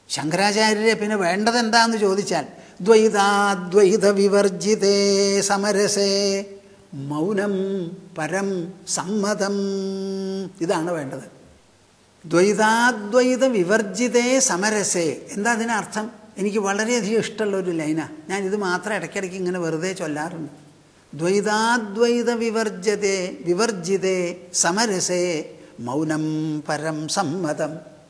ശങ്കരാചാര്യരെ പിന്നെ വേണ്ടത് എന്താന്ന് ചോദിച്ചാൽ ദ്വൈതാദ്വൈത വിവർജിതേ സമരസേ മൗനം പരം സമ്മതം ഇതാണ് വേണ്ടത് ദ്വൈതാദ്വൈത വിവർജിതേ സമരസേ എന്താ അതിനർത്ഥം എനിക്ക് വളരെയധികം ഇഷ്ടമുള്ള ഒരു ലൈനാണ് ഞാൻ ഇത് മാത്രം ഇടയ്ക്കിടയ്ക്ക് ഇങ്ങനെ വെറുതെ ചൊല്ലാറുണ്ട് ദ്വൈതാദ്വൈത വിവർജതേ വിവർജിതേ സമരസേ മൗനം പരം സമ്മതം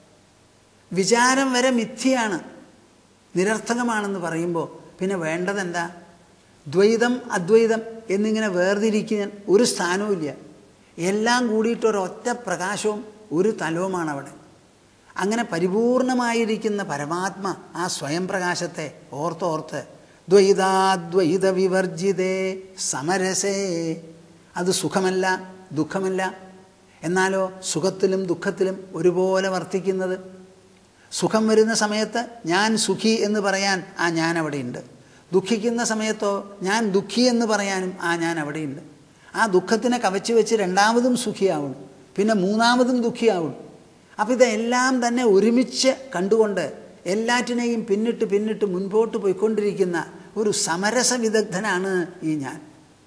വിചാരം വരെ മിഥ്യയാണ് നിരർത്ഥകമാണെന്ന് പറയുമ്പോൾ പിന്നെ വേണ്ടതെന്താ ദ്വൈതം അദ്വൈതം എന്നിങ്ങനെ വേർതിരിക്കാൻ ഒരു സ്ഥാനവുമില്ല എല്ലാം കൂടിയിട്ട് ഒരൊറ്റ പ്രകാശവും ഒരു തലവുമാണ് അവിടെ അങ്ങനെ പരിപൂർണമായിരിക്കുന്ന പരമാത്മ ആ സ്വയം പ്രകാശത്തെ ഓർത്തോർത്ത് ദ്വൈതാദ്വൈത വിവർജിതേ സമരസേ അത് സുഖമല്ല ദുഃഖമല്ല എന്നാലോ സുഖത്തിലും ദുഃഖത്തിലും ഒരുപോലെ വർത്തിക്കുന്നത് സുഖം വരുന്ന സമയത്ത് ഞാൻ സുഖി എന്ന് പറയാൻ ആ ഞാൻ അവിടെയുണ്ട് ദുഃഖിക്കുന്ന സമയത്തോ ഞാൻ ദുഃഖി എന്ന് പറയാനും ആ ഞാൻ അവിടെയുണ്ട് ആ ദുഃഖത്തിനെ കവച്ചു വെച്ച് രണ്ടാമതും സുഖിയാവണം പിന്നെ മൂന്നാമതും ദുഃഖിയാവണം അപ്പം ഇതെല്ലാം തന്നെ ഒരുമിച്ച് കണ്ടുകൊണ്ട് എല്ലാറ്റിനെയും പിന്നിട്ട് പിന്നിട്ട് മുൻപോട്ട് പോയിക്കൊണ്ടിരിക്കുന്ന ഒരു സമരസ വിദഗ്ധനാണ് ഈ ഞാൻ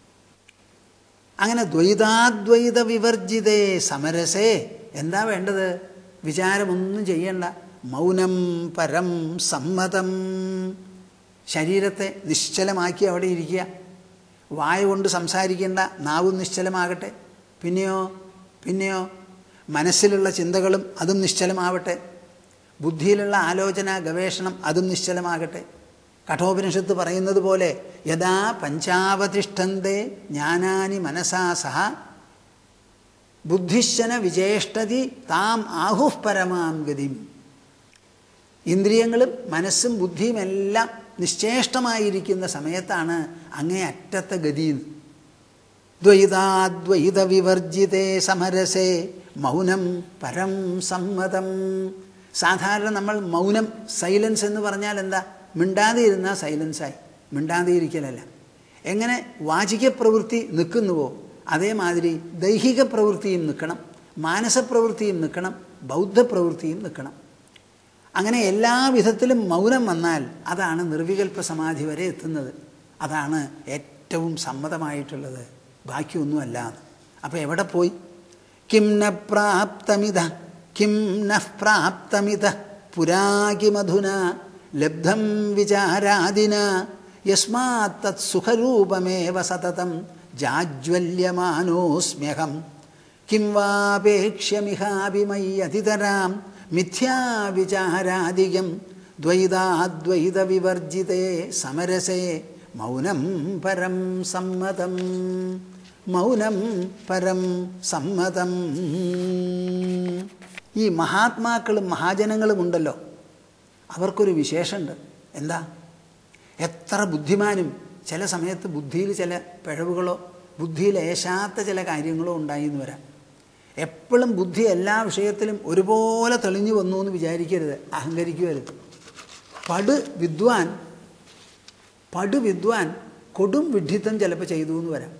അങ്ങനെ ദ്വൈതാദ്വൈത വിവർജിതേ സമരസേ എന്താ വേണ്ടത് വിചാരമൊന്നും ചെയ്യണ്ട മൗനം പരം സമ്മതം ശരീരത്തെ നിശ്ചലമാക്കി അവിടെ ഇരിക്കുക വായ കൊണ്ട് സംസാരിക്കേണ്ട നാവും നിശ്ചലമാകട്ടെ പിന്നെയോ പിന്നെയോ മനസ്സിലുള്ള ചിന്തകളും അതും നിശ്ചലമാവട്ടെ ബുദ്ധിയിലുള്ള ആലോചന ഗവേഷണം അതും നിശ്ചലമാകട്ടെ കഠോപനിഷത്ത് പറയുന്നത് പോലെ യഥാ പഞ്ചാവതിഷ്ഠന്തേ ജ്ഞാനാനി മനസാ സഹ ബുദ്ധിശന വിജേഷ്ടതി താം ആഹുഃ പരമാം ഗതിം ഇന്ദ്രിയങ്ങളും മനസ്സും ബുദ്ധിയും എല്ലാം നിശ്ചേഷ്ടമായിരിക്കുന്ന സമയത്താണ് അങ്ങേ അറ്റത്തെ ഗതി ദ്വൈതാദ്വൈത വിവർജിതേ സമരസേ മൗനം പരം സമ്മതം സാധാരണ നമ്മൾ മൗനം സൈലൻസ് എന്ന് പറഞ്ഞാൽ എന്താ മിണ്ടാതെ ഇരുന്നാൽ സൈലൻസായി മിണ്ടാതെ ഇരിക്കലല്ല എങ്ങനെ വാചിക പ്രവൃത്തി നിൽക്കുന്നുവോ അതേമാതിരി ദൈഹിക പ്രവൃത്തിയും നിൽക്കണം മാനസപ്രവൃത്തിയും നിൽക്കണം ബൗദ്ധപ്രവൃത്തിയും നിൽക്കണം അങ്ങനെ എല്ലാ വിധത്തിലും മൗനം വന്നാൽ അതാണ് നിർവികൽപ്പ സമാധി വരെ എത്തുന്നത് അതാണ് ഏറ്റവും സമ്മതമായിട്ടുള്ളത് ബാക്കിയൊന്നുമല്ല അപ്പോൾ എവിടെ പോയി കിം ന പ്രാപ്തമിത കിം ന പ്രാപ്തമിത പുരാകിമധുന ലബ്ധം വിചാരാദിന യസ്മാത് തത് സുഖരൂപമേവ സതതം ജാജ്വല്യമാനോസ്മ്യഹം കിം വാപേക്ഷ്യമിഹാഭിമയ്യതിതരാം മിഥ്യാവിചാരാദികം ദ്വൈതാദ്വൈതവിവർജിതേ സമരസേ മൗനം പരം സമ്മതം മൗനം പരം സമ്മതം ഈ മഹാത്മാക്കളും മഹാജനങ്ങളും ഉണ്ടല്ലോ അവർക്കൊരു വിശേഷമുണ്ട് എന്താ എത്ര ബുദ്ധിമാനും ചില സമയത്ത് ബുദ്ധിയിൽ ചില പിഴവുകളോ ബുദ്ധിയിൽ ഏശാത്ത ചില കാര്യങ്ങളോ ഉണ്ടായി എന്ന് വരാം എപ്പോഴും ബുദ്ധി എല്ലാ വിഷയത്തിലും ഒരുപോലെ തെളിഞ്ഞു വന്നു എന്ന് വിചാരിക്കരുത് അഹങ്കരിക്കരുത് പട് വിദ്വാൻ പട് വിദ്വാൻ കൊടും വിഡ്ഢിത്തം ചിലപ്പോൾ ചെയ്തു എന്ന് വരാം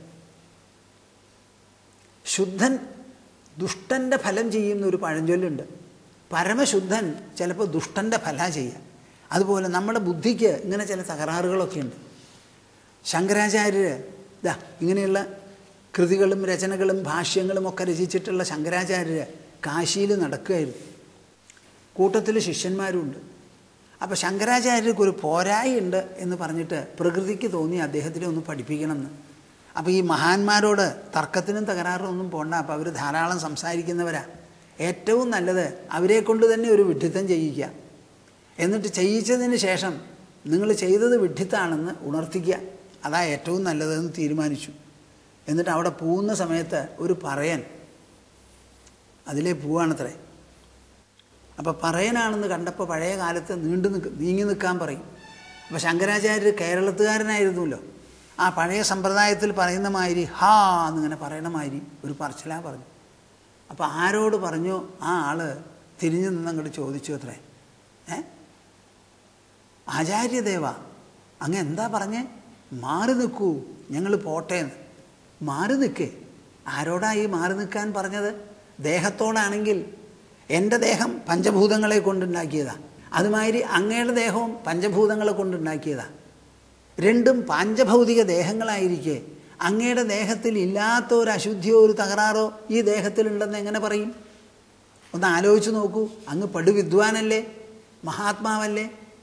ശുദ്ധൻ ദുഷ്ടൻ്റെ ഫലം ചെയ്യുന്ന ഒരു പഴഞ്ചൊല്ലുണ്ട് പരമശുദ്ധൻ ചിലപ്പോൾ ദുഷ്ടൻ്റെ ഫല ചെയ്യുക അതുപോലെ നമ്മുടെ ബുദ്ധിക്ക് ഇങ്ങനെ ചില തകരാറുകളൊക്കെ ഉണ്ട് ശങ്കരാചാര്യർ ഇതാ ഇങ്ങനെയുള്ള കൃതികളും രചനകളും ഭാഷ്യങ്ങളും ഒക്കെ രചിച്ചിട്ടുള്ള ശങ്കരാചാര്യർ കാശിയിൽ നടക്കുകയായിരുന്നു കൂട്ടത്തിൽ ശിഷ്യന്മാരുമുണ്ട് അപ്പോൾ ശങ്കരാചാര്യർക്ക് ഒരു പോരായി ഉണ്ട് എന്ന് പറഞ്ഞിട്ട് പ്രകൃതിക്ക് തോന്നി അദ്ദേഹത്തിനെ ഒന്ന് പഠിപ്പിക്കണമെന്ന് അപ്പോൾ ഈ മഹാന്മാരോട് തർക്കത്തിനും തകരാറിനും ഒന്നും പോണ്ട അപ്പോൾ അവർ ധാരാളം സംസാരിക്കുന്നവരാ ഏറ്റവും നല്ലത് അവരെ കൊണ്ട് തന്നെ ഒരു വിഡ്ഢിത്തം ചെയ്യിക്കുക എന്നിട്ട് ചെയ്യിച്ചതിന് ശേഷം നിങ്ങൾ ചെയ്തത് വിഡ്ഢിത്താണെന്ന് ഉണർത്തിക്കുക അതാ ഏറ്റവും നല്ലതെന്ന് തീരുമാനിച്ചു എന്നിട്ട് അവിടെ പോകുന്ന സമയത്ത് ഒരു പറയൻ അതിലേ പോവാണത്രേ അപ്പോൾ പറയനാണെന്ന് കണ്ടപ്പോൾ പഴയ കാലത്ത് നീണ്ടു നിൽക്ക് നീങ്ങി നിൽക്കാൻ പറയും അപ്പോൾ ശങ്കരാചാര്യർ കേരളത്തുകാരനായിരുന്നല്ലോ ആ പഴയ സമ്പ്രദായത്തിൽ പറയുന്ന മാതിരി ഹാ എന്നിങ്ങനെ പറയണ മാതിരി ഒരു പറച്ചിലാ പറഞ്ഞു അപ്പോൾ ആരോട് പറഞ്ഞോ ആ ആള് തിരിഞ്ഞു നിന്നങ്ങോട്ട് ചോദിച്ചു അത്രേ ഏ ആചാര്യദേവ അങ്ങ് എന്താ പറഞ്ഞേ മാറി നിൽക്കൂ ഞങ്ങൾ പോട്ടേന്ന് മാറി നിൽക്കേ ആരോടാ ഈ മാറി നിൽക്കാൻ പറഞ്ഞത് ദേഹത്തോടാണെങ്കിൽ എൻ്റെ ദേഹം പഞ്ചഭൂതങ്ങളെ കൊണ്ടുണ്ടാക്കിയതാ അതുമാതിരി അങ്ങയുടെ ദേഹവും പഞ്ചഭൂതങ്ങളെ കൊണ്ടുണ്ടാക്കിയതാണ് രണ്ടും പാഞ്ചഭൗതിക ദേഹങ്ങളായിരിക്കെ അങ്ങയുടെ ദേഹത്തിൽ ഇല്ലാത്ത ഒരു അശുദ്ധിയോ ഒരു തകരാറോ ഈ ദേഹത്തിലുണ്ടെന്ന് എങ്ങനെ പറയും ഒന്ന് ആലോചിച്ച് നോക്കൂ അങ്ങ് പടുവിദ്വാനല്ലേ മഹാത്മാവല്ലേ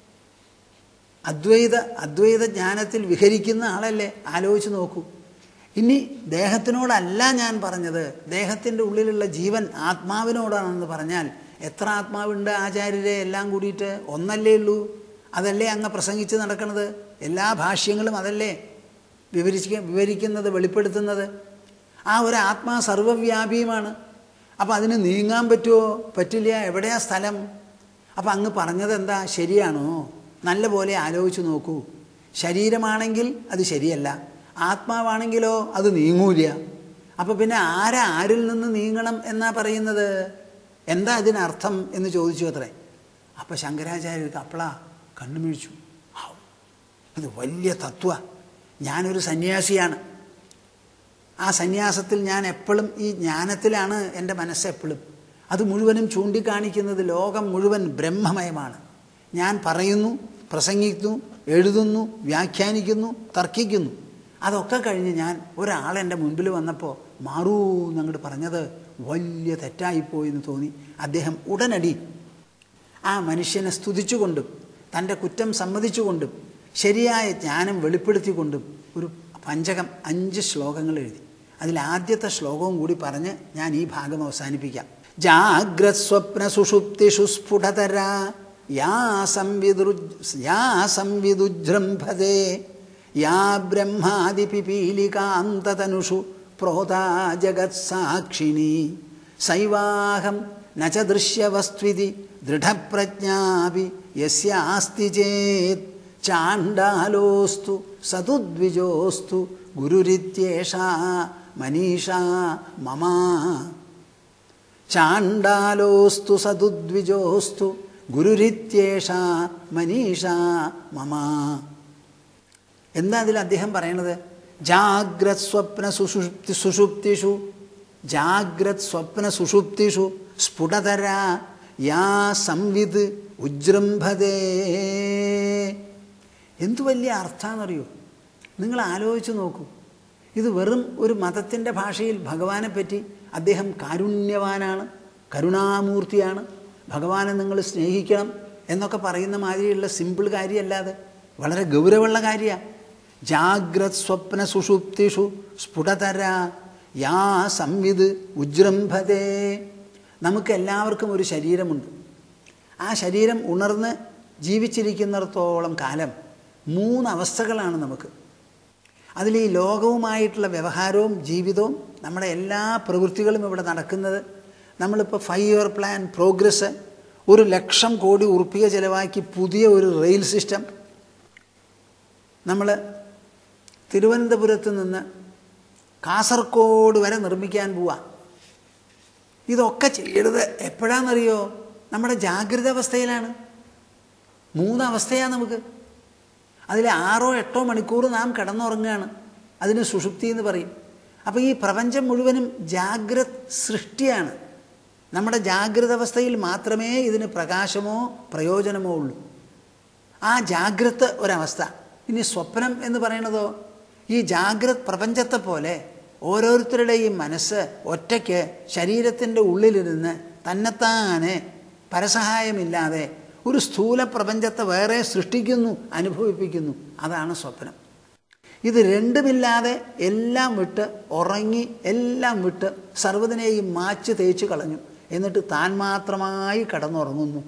അദ്വൈത അദ്വൈത ജ്ഞാനത്തിൽ വിഹരിക്കുന്ന ആളല്ലേ ആലോചിച്ച് നോക്കൂ ഇനി ദേഹത്തിനോടല്ല ഞാൻ പറഞ്ഞത് ദേഹത്തിൻ്റെ ഉള്ളിലുള്ള ജീവൻ ആത്മാവിനോടാണെന്ന് പറഞ്ഞാൽ എത്ര ആത്മാവുണ്ട് ആചാര്യരെ എല്ലാം കൂടിയിട്ട് ഒന്നല്ലേ ഉള്ളൂ അതല്ലേ അങ്ങ് പ്രസംഗിച്ച് നടക്കുന്നത് എല്ലാ ഭാഷ്യങ്ങളും അതല്ലേ വിവരിക്ക വിവരിക്കുന്നത് വെളിപ്പെടുത്തുന്നത് ആ ഒരു ആത്മാ സർവവ്യാപിയുമാണ് അപ്പം അതിന് നീങ്ങാൻ പറ്റുമോ പറ്റില്ല എവിടെയാ സ്ഥലം അപ്പം അങ്ങ് പറഞ്ഞത് എന്താ ശരിയാണോ നല്ല പോലെ ആലോചിച്ച് നോക്കൂ ശരീരമാണെങ്കിൽ അത് ശരിയല്ല ആത്മാവാണെങ്കിലോ അത് നീങ്ങൂല അപ്പം പിന്നെ ആരാ ആരിൽ നിന്ന് നീങ്ങണം എന്നാ പറയുന്നത് എന്താ ഇതിനർത്ഥം എന്ന് ചോദിച്ചു അത്രേ അപ്പം ശങ്കരാചാര്യർക്ക് അപ്പളാ കണ്ണുമിഴിച്ചു ഹാവ്, ഇത് വലിയ തത്വ ഞാനൊരു സന്യാസിയാണ് ആ സന്യാസത്തിൽ ഞാൻ എപ്പോഴും ഈ ജ്ഞാനത്തിലാണ് എൻ്റെ മനസ്സ് എപ്പോഴും അത് മുഴുവനും ചൂണ്ടിക്കാണിക്കുന്നത് ലോകം മുഴുവൻ ബ്രഹ്മമയമാണ് ഞാൻ പറയുന്നു പ്രസംഗിക്കുന്നു എഴുതുന്നു വ്യാഖ്യാനിക്കുന്നു തർക്കിക്കുന്നു അതൊക്കെ കഴിഞ്ഞ് ഞാൻ ഒരാൾ എൻ്റെ മുൻപിൽ വന്നപ്പോൾ മാറൂ എന്നങ്ങോട്ട് പറഞ്ഞത് വലിയ തെറ്റായിപ്പോയി എന്ന് തോന്നി അദ്ദേഹം ഉടനടി ആ മനുഷ്യനെ സ്തുതിച്ചുകൊണ്ടും തൻ്റെ കുറ്റം സമ്മതിച്ചുകൊണ്ടും ശരിയായ ജ്ഞാനം വെളിപ്പെടുത്തിക്കൊണ്ടും ഒരു പഞ്ചകം അഞ്ച് ശ്ലോകങ്ങൾ എഴുതി അതിൽ ആദ്യത്തെ ശ്ലോകവും കൂടി പറഞ്ഞ് ഞാൻ ഈ ഭാഗം അവസാനിപ്പിക്കാം ജാഗ്രത് സ്വപ്ന സുഷുപ്തിഷു സ്ഫുടതര യാ സംവിദു യാ സംവിദുജൃംഭതേ യാ ബ്രഹ്മാദിപിപീലികാന്തതനുഷു പ്രോതാ ജഗത്സാക്ഷിണി സൈവാഹം ന ച ദൃശ്യവസ്ത്വിതി ദൃഢപ്രജ്ഞാപി യസ്യാസ്തി ചേത് ചാണ്ഡാലോസ്തു സതുദ്വിജോസ്തു ഗുരുരിത്യേഷാ മനീഷാ മമ ചാണ്ഡാലോസ്തു സതുദ്വിജോസ്തു ഗുരുരിത്യേഷാ മനീഷാ മമ എന്താ അതിൽ അദ്ദേഹം പറയണത് ജാഗ്രത് സ്വപ്ന സുഷുപ്തി സുഷുപ്തിഷു ജാഗ്രത് സ്വപ്ന സുഷുപ്തിഷു സ്ഫുടതര യാ സംവിത് ഉജൃംഭതേ എന്തു വലിയ അർത്ഥാന്നറിയോ നിങ്ങൾ ആലോചിച്ച് നോക്കൂ ഇത് വെറും ഒരു മതത്തിൻ്റെ ഭാഷയിൽ ഭഗവാനെ പറ്റി അദ്ദേഹം കാരുണ്യവാനാണ് കരുണാമൂർത്തിയാണ് ഭഗവാനെ നിങ്ങൾ സ്നേഹിക്കണം എന്നൊക്കെ പറയുന്ന മാതിരിയുള്ള സിമ്പിൾ കാര്യമല്ലാതെ വളരെ ഗൗരവമുള്ള കാര്യമാണ് ജാഗ്രത് സ്വപ്ന സുഷുപ്തിഷു സ്ഫുടതര യാ സംവിത് ഉജൃംഭതേ നമുക്ക് എല്ലാവർക്കും ഒരു ശരീരമുണ്ട് ആ ശരീരം ഉണർന്ന് ജീവിച്ചിരിക്കുന്നിടത്തോളം കാലം മൂന്ന് അവസ്ഥകളാണ് നമുക്ക് അതിൽ ഈ ലോകവുമായിട്ടുള്ള വ്യവഹാരവും ജീവിതവും നമ്മുടെ എല്ലാ പ്രവൃത്തികളും ഇവിടെ നടക്കുന്നത് നമ്മളിപ്പോൾ ഫൈവ് ഇയർ പ്ലാൻ പ്രോഗ്രസ് ഒരു ലക്ഷം കോടി ഉറുപ്പിക ചിലവാക്കി പുതിയ ഒരു റെയിൽ സിസ്റ്റം നമ്മൾ തിരുവനന്തപുരത്ത് നിന്ന് കാസർഗോഡ് വരെ നിർമ്മിക്കാൻ പോവാ ഇതൊക്കെ ചെയ്യരുത് എപ്പോഴാണെന്നറിയോ നമ്മുടെ ജാഗ്രത അവസ്ഥയിലാണ് മൂന്നവസ്ഥയാണ് നമുക്ക് അതിൽ ആറോ എട്ടോ മണിക്കൂർ നാം കിടന്നുറങ്ങുകയാണ് അതിന് സുഷുപ്തി എന്ന് പറയും അപ്പോൾ ഈ പ്രപഞ്ചം മുഴുവനും ജാഗ്രത് സൃഷ്ടിയാണ് നമ്മുടെ ജാഗ്രത അവസ്ഥയിൽ മാത്രമേ ഇതിന് പ്രകാശമോ പ്രയോജനമോ ഉള്ളൂ ആ ജാഗ്രത ഒരവസ്ഥ ഇനി സ്വപ്നം എന്ന് പറയുന്നതോ ഈ ജാഗ്രത് പ്രപഞ്ചത്തെ പോലെ ഓരോരുത്തരുടെയും മനസ്സ് ഒറ്റയ്ക്ക് ശരീരത്തിൻ്റെ ഉള്ളിലിരുന്ന് തന്നെത്താനെ പരസഹായമില്ലാതെ ഒരു സ്ഥൂല പ്രപഞ്ചത്തെ വേറെ സൃഷ്ടിക്കുന്നു അനുഭവിപ്പിക്കുന്നു അതാണ് സ്വപ്നം ഇത് രണ്ടുമില്ലാതെ എല്ലാം വിട്ട് ഉറങ്ങി എല്ലാം വിട്ട് സർവ്വതിനെയും മാച്ച് തേച്ച് കളഞ്ഞു എന്നിട്ട് താൻ മാത്രമായി കടന്നുറങ്ങുന്നു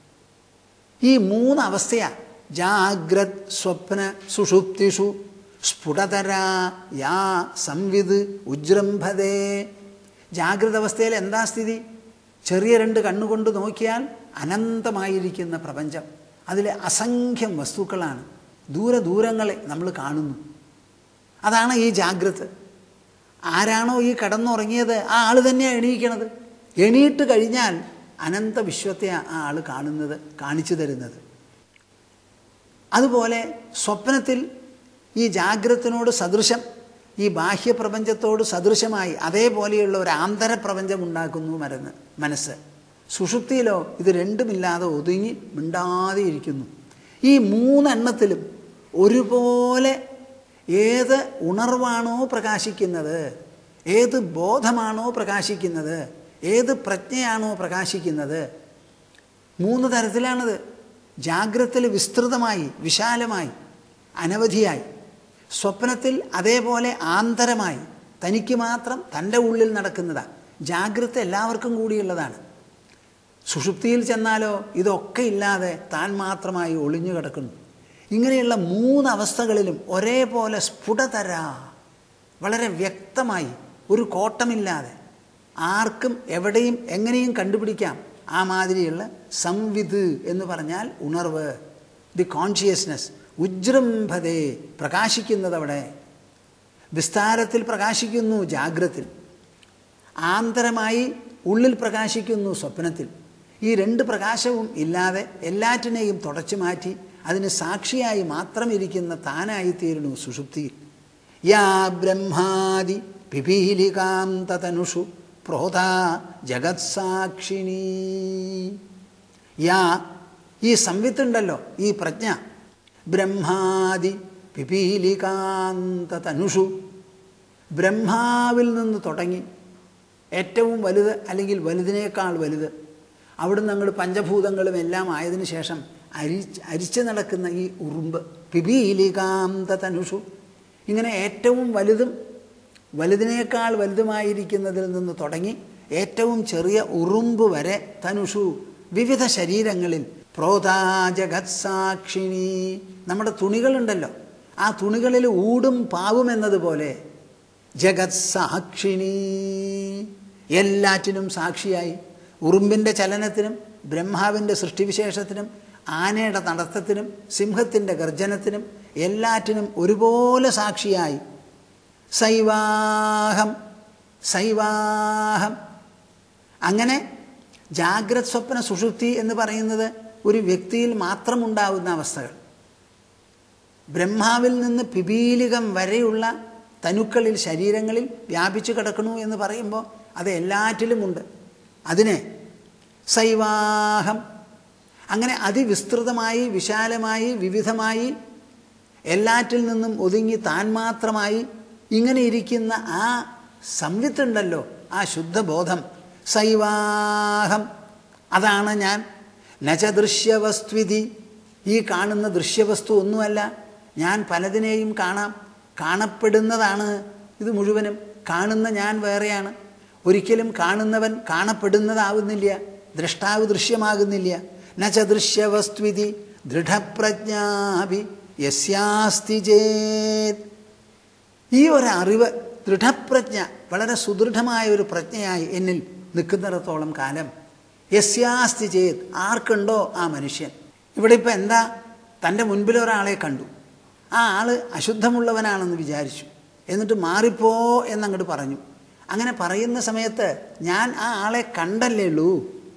ഈ മൂന്ന് അവസ്ഥയാ ജാഗ്രത് സ്വപ്ന സുഷുപ്തിഷു സ്ഫുടതര യാ സംവിത് ഉജൃംഭതേ ജാഗ്രത അവസ്ഥയിൽ എന്താ സ്ഥിതി ചെറിയ രണ്ട് കണ്ണുകൊണ്ട് നോക്കിയാൽ അനന്തമായിരിക്കുന്ന പ്രപഞ്ചം അതിലെ അസംഖ്യം വസ്തുക്കളാണ് ദൂര ദൂരങ്ങളെ നമ്മൾ കാണുന്നു അതാണ് ഈ ജാഗ്രത ആരാണോ ഈ കടന്നുറങ്ങിയത് ആ ആൾ തന്നെയാണ് എണീക്കണത് എണീറ്റ് കഴിഞ്ഞാൽ അനന്ത വിശ്വത്തെ ആ ആൾ കാണുന്നത് കാണിച്ചു തരുന്നത് അതുപോലെ സ്വപ്നത്തിൽ ഈ ജാഗ്രതത്തിനോട് സദൃശം ഈ ബാഹ്യപ്രപഞ്ചത്തോട് സദൃശമായി അതേപോലെയുള്ള ഒരു ആന്തരപ്രപഞ്ചം ഉണ്ടാക്കുന്നു മരുന്ന് മനസ്സ് സുഷുപ്തിയിലോ ഇത് രണ്ടുമില്ലാതെ ഒതുങ്ങി മിണ്ടാതെ ഇരിക്കുന്നു ഈ മൂന്നെണ്ണത്തിലും ഒരുപോലെ ഏത് ഉണർവാണോ പ്രകാശിക്കുന്നത് ഏത് ബോധമാണോ പ്രകാശിക്കുന്നത് ഏത് പ്രജ്ഞയാണോ പ്രകാശിക്കുന്നത് മൂന്ന് തരത്തിലാണത് ജാഗ്രത്തിൽ വിസ്തൃതമായി വിശാലമായി അനവധിയായി സ്വപ്നത്തിൽ അതേപോലെ ആന്തരമായി തനിക്ക് മാത്രം തൻ്റെ ഉള്ളിൽ നടക്കുന്നതാണ് ജാഗ്രത എല്ലാവർക്കും കൂടിയുള്ളതാണ് സുഷുപ്തിയിൽ ചെന്നാലോ ഇതൊക്കെ ഇല്ലാതെ താൻ മാത്രമായി ഒളിഞ്ഞു കിടക്കുന്നു ഇങ്ങനെയുള്ള മൂന്ന് അവസ്ഥകളിലും ഒരേപോലെ സ്ഫുടതര വളരെ വ്യക്തമായി ഒരു കോട്ടമില്ലാതെ ആർക്കും എവിടെയും എങ്ങനെയും കണ്ടുപിടിക്കാം ആ മാതിരിയുള്ള സംവിത് എന്ന് പറഞ്ഞാൽ ഉണർവ് ദി കോൺഷ്യസ്നസ് ഉജ്രംഭതേ പ്രകാശിക്കുന്നത് അവിടെ വിസ്താരത്തിൽ പ്രകാശിക്കുന്നു ജാഗ്രത്തിൽ ആന്തരമായി ഉള്ളിൽ പ്രകാശിക്കുന്നു സ്വപ്നത്തിൽ ഈ രണ്ട് പ്രകാശവും ഇല്ലാതെ എല്ലാറ്റിനെയും തുടച്ചു മാറ്റി അതിന് സാക്ഷിയായി മാത്രം ഇരിക്കുന്ന താനായിത്തീരുന്നു സുഷുപ്തിയിൽ യാ ബ്രഹ്മാദി പിപീലികാം തതനുഷു പ്രോത ജഗത്സാക്ഷിണീ യാ ഈ സംവിത്തുണ്ടല്ലോ ഈ പ്രജ്ഞ ബ്രഹ്മാദി പിപീലികാന്ത തനുഷു ബ്രഹ്മാവിൽ നിന്ന് തുടങ്ങി ഏറ്റവും വലുത് അല്ലെങ്കിൽ വലുതിനേക്കാൾ വലുത് അവിടുന്ന് അങ്ങോട്ട് പഞ്ചഭൂതങ്ങളും എല്ലാം ആയതിനു ശേഷം അരി അരിച്ചു നടക്കുന്ന ഈ ഉറുമ്പ് പിപീലികാന്ത തനുഷു ഇങ്ങനെ ഏറ്റവും വലുതും വലുതിനേക്കാൾ വലുതുമായിരിക്കുന്നതിൽ നിന്ന് തുടങ്ങി ഏറ്റവും ചെറിയ ഉറുമ്പ് വരെ തനുഷു വിവിധ ശരീരങ്ങളിൽ പ്രോതാ ജഗത്സാക്ഷിണി നമ്മുടെ തുണികളുണ്ടല്ലോ ആ തുണികളിൽ ഊടും പാവും എന്നതുപോലെ ജഗത്സാക്ഷിണി എല്ലാറ്റിനും സാക്ഷിയായി ഉറുമ്പിൻ്റെ ചലനത്തിനും ബ്രഹ്മാവിൻ്റെ സൃഷ്ടിവിശേഷത്തിനും ആനയുടെ നടത്തത്തിനും സിംഹത്തിൻ്റെ ഗർജനത്തിനും എല്ലാറ്റിനും ഒരുപോലെ സാക്ഷിയായി സൈവാഹം സൈവാഹം അങ്ങനെ ജാഗ്രത് സ്വപ്ന സുഷുപ്തി എന്ന് പറയുന്നത് ഒരു വ്യക്തിയിൽ മാത്രമുണ്ടാവുന്ന അവസ്ഥകൾ ബ്രഹ്മാവിൽ നിന്ന് പിപീലികം വരെയുള്ള തനുക്കളിൽ ശരീരങ്ങളിൽ വ്യാപിച്ചു കിടക്കണു എന്ന് പറയുമ്പോൾ അത് എല്ലാറ്റിലുമുണ്ട് അതിനെ സൈവാഹം അങ്ങനെ അതിവിസ്തൃതമായി വിശാലമായി വിവിധമായി എല്ലാറ്റിൽ നിന്നും ഒതുങ്ങി താൻ മാത്രമായി ഇങ്ങനെ ഇരിക്കുന്ന ആ സംവിത്തുണ്ടല്ലോ ആ ശുദ്ധബോധം സൈവാഹം അതാണ് ഞാൻ നച ദൃശ്യവസ്തുവിധി ഈ കാണുന്ന ദൃശ്യവസ്തു ഒന്നുമല്ല ഞാൻ പലതിനെയും കാണാം കാണപ്പെടുന്നതാണ് ഇത് മുഴുവനും കാണുന്ന ഞാൻ വേറെയാണ് ഒരിക്കലും കാണുന്നവൻ കാണപ്പെടുന്നതാവുന്നില്ല ദ്രഷ്ടാവ് ദൃശ്യമാകുന്നില്ല നച ദൃശ്യവസ്തുവിധി ദൃഢപ്രജ്ഞാഭി യസ്യാസ്തി ചേത് ഈ ഒരു അറിവ് ദൃഢപ്രജ്ഞ വളരെ സുദൃഢമായ ഒരു പ്രജ്ഞയായി എന്നിൽ നിൽക്കുന്നിടത്തോളം കാലം യസ്യാസ്തി ചെയ്ത് ആർക്കുണ്ടോ ആ മനുഷ്യൻ ഇവിടെ ഇപ്പം എന്താ തൻ്റെ മുൻപിൽ ഒരാളെ കണ്ടു ആ ആൾ അശുദ്ധമുള്ളവനാണെന്ന് വിചാരിച്ചു എന്നിട്ട് മാറിപ്പോ എന്നങ്ങോട്ട് പറഞ്ഞു അങ്ങനെ പറയുന്ന സമയത്ത് ഞാൻ ആ ആളെ കണ്ടല്ലേ ഉള്ളൂ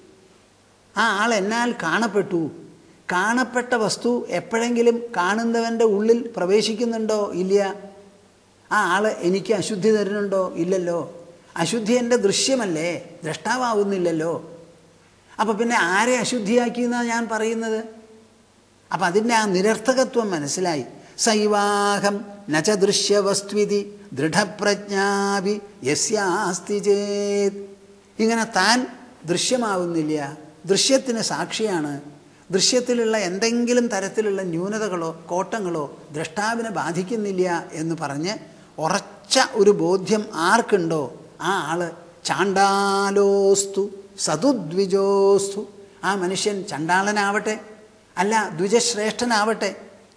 ആ ആൾ എന്നാൽ കാണപ്പെട്ടു കാണപ്പെട്ട വസ്തു എപ്പോഴെങ്കിലും കാണുന്നവൻ്റെ ഉള്ളിൽ പ്രവേശിക്കുന്നുണ്ടോ ഇല്ല ആ ആൾ എനിക്ക് അശുദ്ധി തരുന്നുണ്ടോ ഇല്ലല്ലോ അശുദ്ധി എൻ്റെ ദൃശ്യമല്ലേ ദ്രഷ്ടാവുന്നില്ലല്ലോ അപ്പം പിന്നെ ആരെ അശുദ്ധിയാക്കി എന്നാണ് ഞാൻ പറയുന്നത് അപ്പം അതിൻ്റെ ആ നിരർത്ഥകത്വം മനസ്സിലായി സൈവാഹം നച ദൃശ്യവസ്തുവിധി ദൃഢപ്രജ്ഞാഭി യസ്യാസ്തി ചേത് ഇങ്ങനെ താൻ ദൃശ്യമാവുന്നില്ല ദൃശ്യത്തിന് സാക്ഷിയാണ് ദൃശ്യത്തിലുള്ള എന്തെങ്കിലും തരത്തിലുള്ള ന്യൂനതകളോ കോട്ടങ്ങളോ ദ്രഷ്ടാവിനെ ബാധിക്കുന്നില്ല എന്ന് പറഞ്ഞ് ഉറച്ച ഒരു ബോധ്യം ആർക്കുണ്ടോ ആ ആള് ചാണ്ടാലോസ്തു സതുദ്വിജോസ്തു ആ മനുഷ്യൻ ചണ്ടാളനാവട്ടെ അല്ല ദ്വിജശ്രേഷ്ഠനാവട്ടെ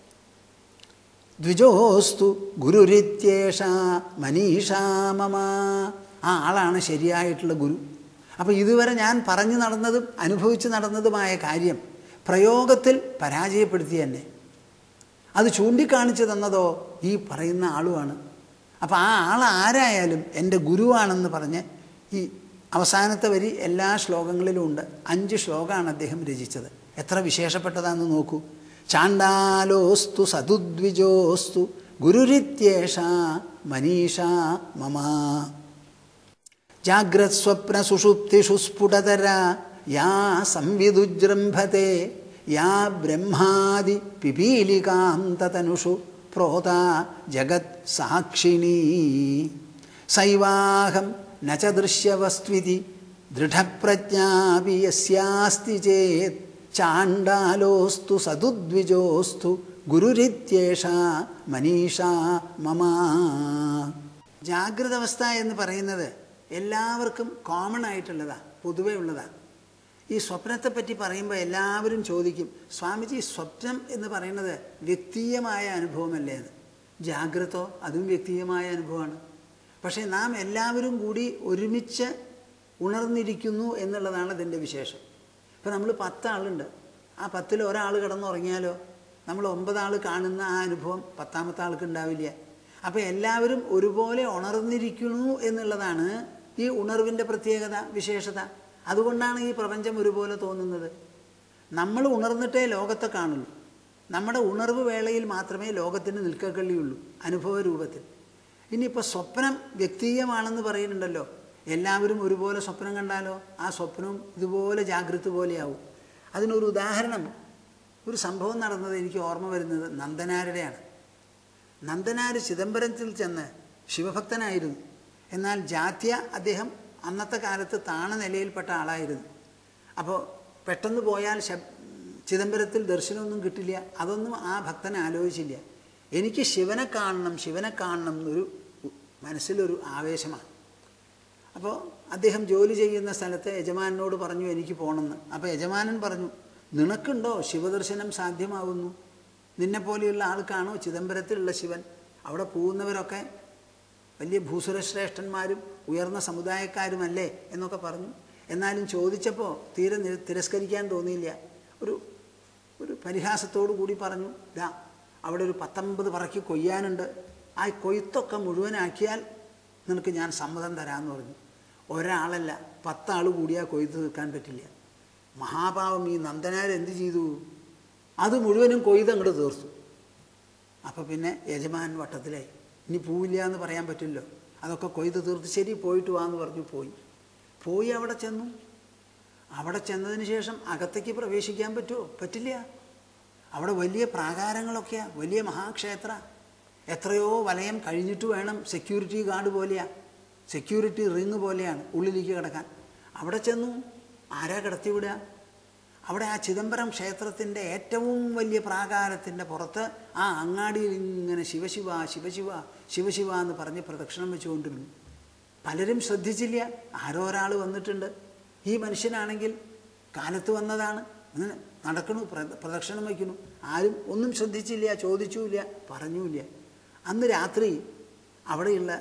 ദ്വിജോസ്തു ഗുരുരിത്യേഷ മനീഷാ മമ ആ ആളാണ് ശരിയായിട്ടുള്ള ഗുരു അപ്പോൾ ഇതുവരെ ഞാൻ പറഞ്ഞു നടന്നതും അനുഭവിച്ച് നടന്നതുമായ കാര്യം പ്രയോഗത്തിൽ പരാജയപ്പെടുത്തി തന്നെ അത് ചൂണ്ടിക്കാണിച്ചു തന്നതോ ഈ പറയുന്ന ആളുമാണ് അപ്പോൾ ആ ആൾ ആരായാലും എൻ്റെ ഗുരുവാണെന്ന് പറഞ്ഞ് ഈ അവസാനത്തെ വരി എല്ലാ ശ്ലോകങ്ങളിലും ഉണ്ട് അഞ്ച് ശ്ലോകമാണ് അദ്ദേഹം രചിച്ചത് എത്ര വിശേഷപ്പെട്ടതാണെന്ന് നോക്കൂ ചാണ്ടാലോസ്തു സതുദ്വിജോസ്തു ഗുരുരിത്യേഷ മനീഷ മമ ജാഗ്രത് സ്വപ്ന സുഷുപ്തിഷു സ്ഫുടതര യാ സംവിദുജൃംഭത്തെ യാ ബ്രഹ്മാദി പിപീലികാം തതനുഷു പ്രോത ജഗത് സാക്ഷിണീ സൈവാഹം ന ച ദൃശ്യവസ്ത്വിതി ദൃഢപ്രജ്ഞാപി യസ്യാസ്തി ചേത് ചാണ്ടാലോസ്തു സതുദ്വിജോസ്തു ഗുരുരിത്യേഷ മനീഷ മമ ജാഗ്രത അവസ്ഥ എന്ന് പറയുന്നത് എല്ലാവർക്കും കോമൺ ആയിട്ടുള്ളതാണ് പൊതുവേ ഉള്ളതാണ് ഈ സ്വപ്നത്തെ പറ്റി പറയുമ്പോൾ എല്ലാവരും ചോദിക്കും സ്വാമിജി സ്വപ്നം എന്ന് പറയുന്നത് വ്യക്തീയമായ അനുഭവമല്ലേ എന്ന് ജാഗ്രതോ അതും വ്യക്തീയമായ അനുഭവമാണ് പക്ഷേ നാം എല്ലാവരും കൂടി ഒരുമിച്ച് ഉണർന്നിരിക്കുന്നു എന്നുള്ളതാണ് ഇതിൻ്റെ വിശേഷം ഇപ്പോൾ നമ്മൾ പത്താളുണ്ട് ആ പത്തിൽ ഒരാൾ കിടന്നുറങ്ങിയാലോ നമ്മൾ ഒമ്പതാൾ കാണുന്ന ആ അനുഭവം പത്താമത്തെ ആൾക്ക് ഉണ്ടാവില്ല അപ്പോൾ എല്ലാവരും ഒരുപോലെ ഉണർന്നിരിക്കുന്നു എന്നുള്ളതാണ് ഈ ഉണർവിൻ്റെ പ്രത്യേകത വിശേഷത അതുകൊണ്ടാണ് ഈ പ്രപഞ്ചം ഒരുപോലെ തോന്നുന്നത് നമ്മൾ ഉണർന്നിട്ടേ ലോകത്തെ കാണുള്ളൂ നമ്മുടെ ഉണർവ് വേളയിൽ മാത്രമേ ലോകത്തിന് നിൽക്കക്കള്ളിയുള്ളൂ അനുഭവ രൂപത്തിൽ ഇനിയിപ്പോൾ സ്വപ്നം വ്യക്തീയമാണെന്ന് പറയുന്നുണ്ടല്ലോ എല്ലാവരും ഒരുപോലെ സ്വപ്നം കണ്ടാലോ ആ സ്വപ്നവും ഇതുപോലെ ജാഗ്രത പോലെയാവും അതിനൊരു ഉദാഹരണം ഒരു സംഭവം നടന്നത് എനിക്ക് ഓർമ്മ വരുന്നത് നന്ദനാരുടെയാണ് നന്ദനാർ ചിദംബരത്തിൽ ചെന്ന് ശിവഭക്തനായിരുന്നു എന്നാൽ ജാത്യ അദ്ദേഹം അന്നത്തെ കാലത്ത് താണ നിലയിൽപ്പെട്ട ആളായിരുന്നു അപ്പോൾ പെട്ടെന്ന് പോയാൽ ശബ് ചിദംബരത്തിൽ ദർശനമൊന്നും കിട്ടില്ല അതൊന്നും ആ ഭക്തൻ ആലോചിച്ചില്ല എനിക്ക് ശിവനെ കാണണം ശിവനെ കാണണം എന്നൊരു മനസ്സിലൊരു ആവേശമാണ് അപ്പോൾ അദ്ദേഹം ജോലി ചെയ്യുന്ന സ്ഥലത്ത് യജമാനോട് പറഞ്ഞു എനിക്ക് പോകണമെന്ന് അപ്പോൾ യജമാനൻ പറഞ്ഞു നിനക്കുണ്ടോ ശിവദർശനം സാധ്യമാവുന്നു നിന്നെപ്പോലെയുള്ള ആൾക്കാണോ ചിദംബരത്തിലുള്ള ശിവൻ അവിടെ പോകുന്നവരൊക്കെ വലിയ ഭൂസുരശ്രേഷ്ഠന്മാരും ഉയർന്ന സമുദായക്കാരുമല്ലേ എന്നൊക്കെ പറഞ്ഞു എന്നാലും ചോദിച്ചപ്പോൾ തീരെ നി- തിരസ്കരിക്കാൻ തോന്നിയില്ല ഒരു ഒരു പരിഹാസത്തോടു കൂടി പറഞ്ഞു ദാ അവിടെ ഒരു പത്തൊമ്പത് പറക്കി കൊയ്യാനുണ്ട് ആ കൊയ്ത്തൊക്കെ മുഴുവനാക്കിയാൽ നിനക്ക് ഞാൻ സമ്മതം തരാമെന്ന് പറഞ്ഞു ഒരാളല്ല പത്താൾ കൂടിയാൽ കൊയ്ത്ത് തീർക്കാൻ പറ്റില്ല മഹാപാവം ഈ നന്ദനാർ എന്ത് ചെയ്തു അത് മുഴുവനും കൊയ്ത് അങ്ങോട്ട് തീർത്തു അപ്പോൾ പിന്നെ യജമാൻ വട്ടത്തിലായി ഇനി പോവില്ല എന്ന് പറയാൻ പറ്റില്ലോ അതൊക്കെ കൊയ്ത് തീർത്ത് ശരി പോയിട്ട് വാന്ന് പറഞ്ഞു പോയി പോയി അവിടെ ചെന്നു അവിടെ ചെന്നതിന് ശേഷം അകത്തേക്ക് പ്രവേശിക്കാൻ പറ്റുമോ പറ്റില്ല അവിടെ വലിയ പ്രാകാരങ്ങളൊക്കെയാ വലിയ മഹാക്ഷേത്ര എത്രയോ വലയം കഴിഞ്ഞിട്ട് വേണം സെക്യൂരിറ്റി ഗാർഡ് പോലെയാ സെക്യൂരിറ്റി റിങ് പോലെയാണ് ഉള്ളിലേക്ക് കിടക്കാൻ അവിടെ ചെന്നു ആരാ കിടത്തിവിടുക അവിടെ ആ ചിദംബരം ക്ഷേത്രത്തിൻ്റെ ഏറ്റവും വലിയ പ്രാകാരത്തിൻ്റെ പുറത്ത് ആ അങ്ങാടിയിൽ ഇങ്ങനെ ശിവശിവ ശിവശിവ ശിവശിവ എന്ന് പറഞ്ഞ് പ്രദക്ഷിണം വെച്ചുകൊണ്ടിരുന്നു പലരും ശ്രദ്ധിച്ചില്ല ആരോ ഒരാൾ വന്നിട്ടുണ്ട് ഈ മനുഷ്യനാണെങ്കിൽ കാലത്ത് വന്നതാണ് ഇങ്ങനെ നടക്കണു പ്ര- പ്രദക്ഷിണം വയ്ക്കുന്നു ആരും ഒന്നും ശ്രദ്ധിച്ചില്ല ചോദിച്ചുമില്ല പറഞ്ഞുമില്ല അന്ന് രാത്രി അവിടെയുള്ള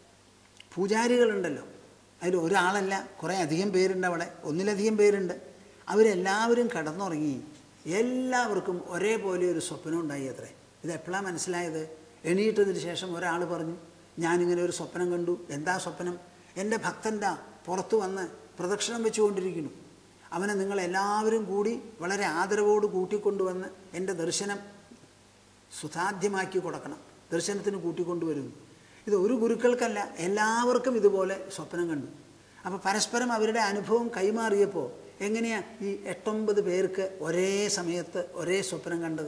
പൂജാരികളുണ്ടല്ലോ അതിൽ ഒരാളല്ല കുറേ അധികം പേരുണ്ട് അവിടെ ഒന്നിലധികം പേരുണ്ട് അവരെല്ലാവരും കിടന്നുറങ്ങി എല്ലാവർക്കും ഒരേപോലെ ഒരു സ്വപ്നം ഉണ്ടായി അത്രേ ഇത് എപ്പോഴാണ് മനസ്സിലായത് എണീറ്റതിന് ശേഷം ഒരാൾ പറഞ്ഞു ഞാനിങ്ങനെ ഒരു സ്വപ്നം കണ്ടു എന്താ സ്വപ്നം എൻ്റെ ഭക്തൻ്റെ പുറത്ത് വന്ന് പ്രദക്ഷിണം വെച്ചുകൊണ്ടിരിക്കുന്നു അവനെ നിങ്ങൾ എല്ലാവരും കൂടി വളരെ ആദരവോട് കൂട്ടിക്കൊണ്ടുവന്ന് എൻ്റെ ദർശനം സുസാധ്യമാക്കി കൊടുക്കണം ദർശനത്തിന് കൂട്ടിക്കൊണ്ടുവരുന്നു ഇത് ഒരു ഗുരുക്കൾക്കല്ല എല്ലാവർക്കും ഇതുപോലെ സ്വപ്നം കണ്ടു അപ്പോൾ പരസ്പരം അവരുടെ അനുഭവം കൈമാറിയപ്പോൾ എങ്ങനെയാ ഈ എട്ടൊമ്പത് പേർക്ക് ഒരേ സമയത്ത് ഒരേ സ്വപ്നം കണ്ടത്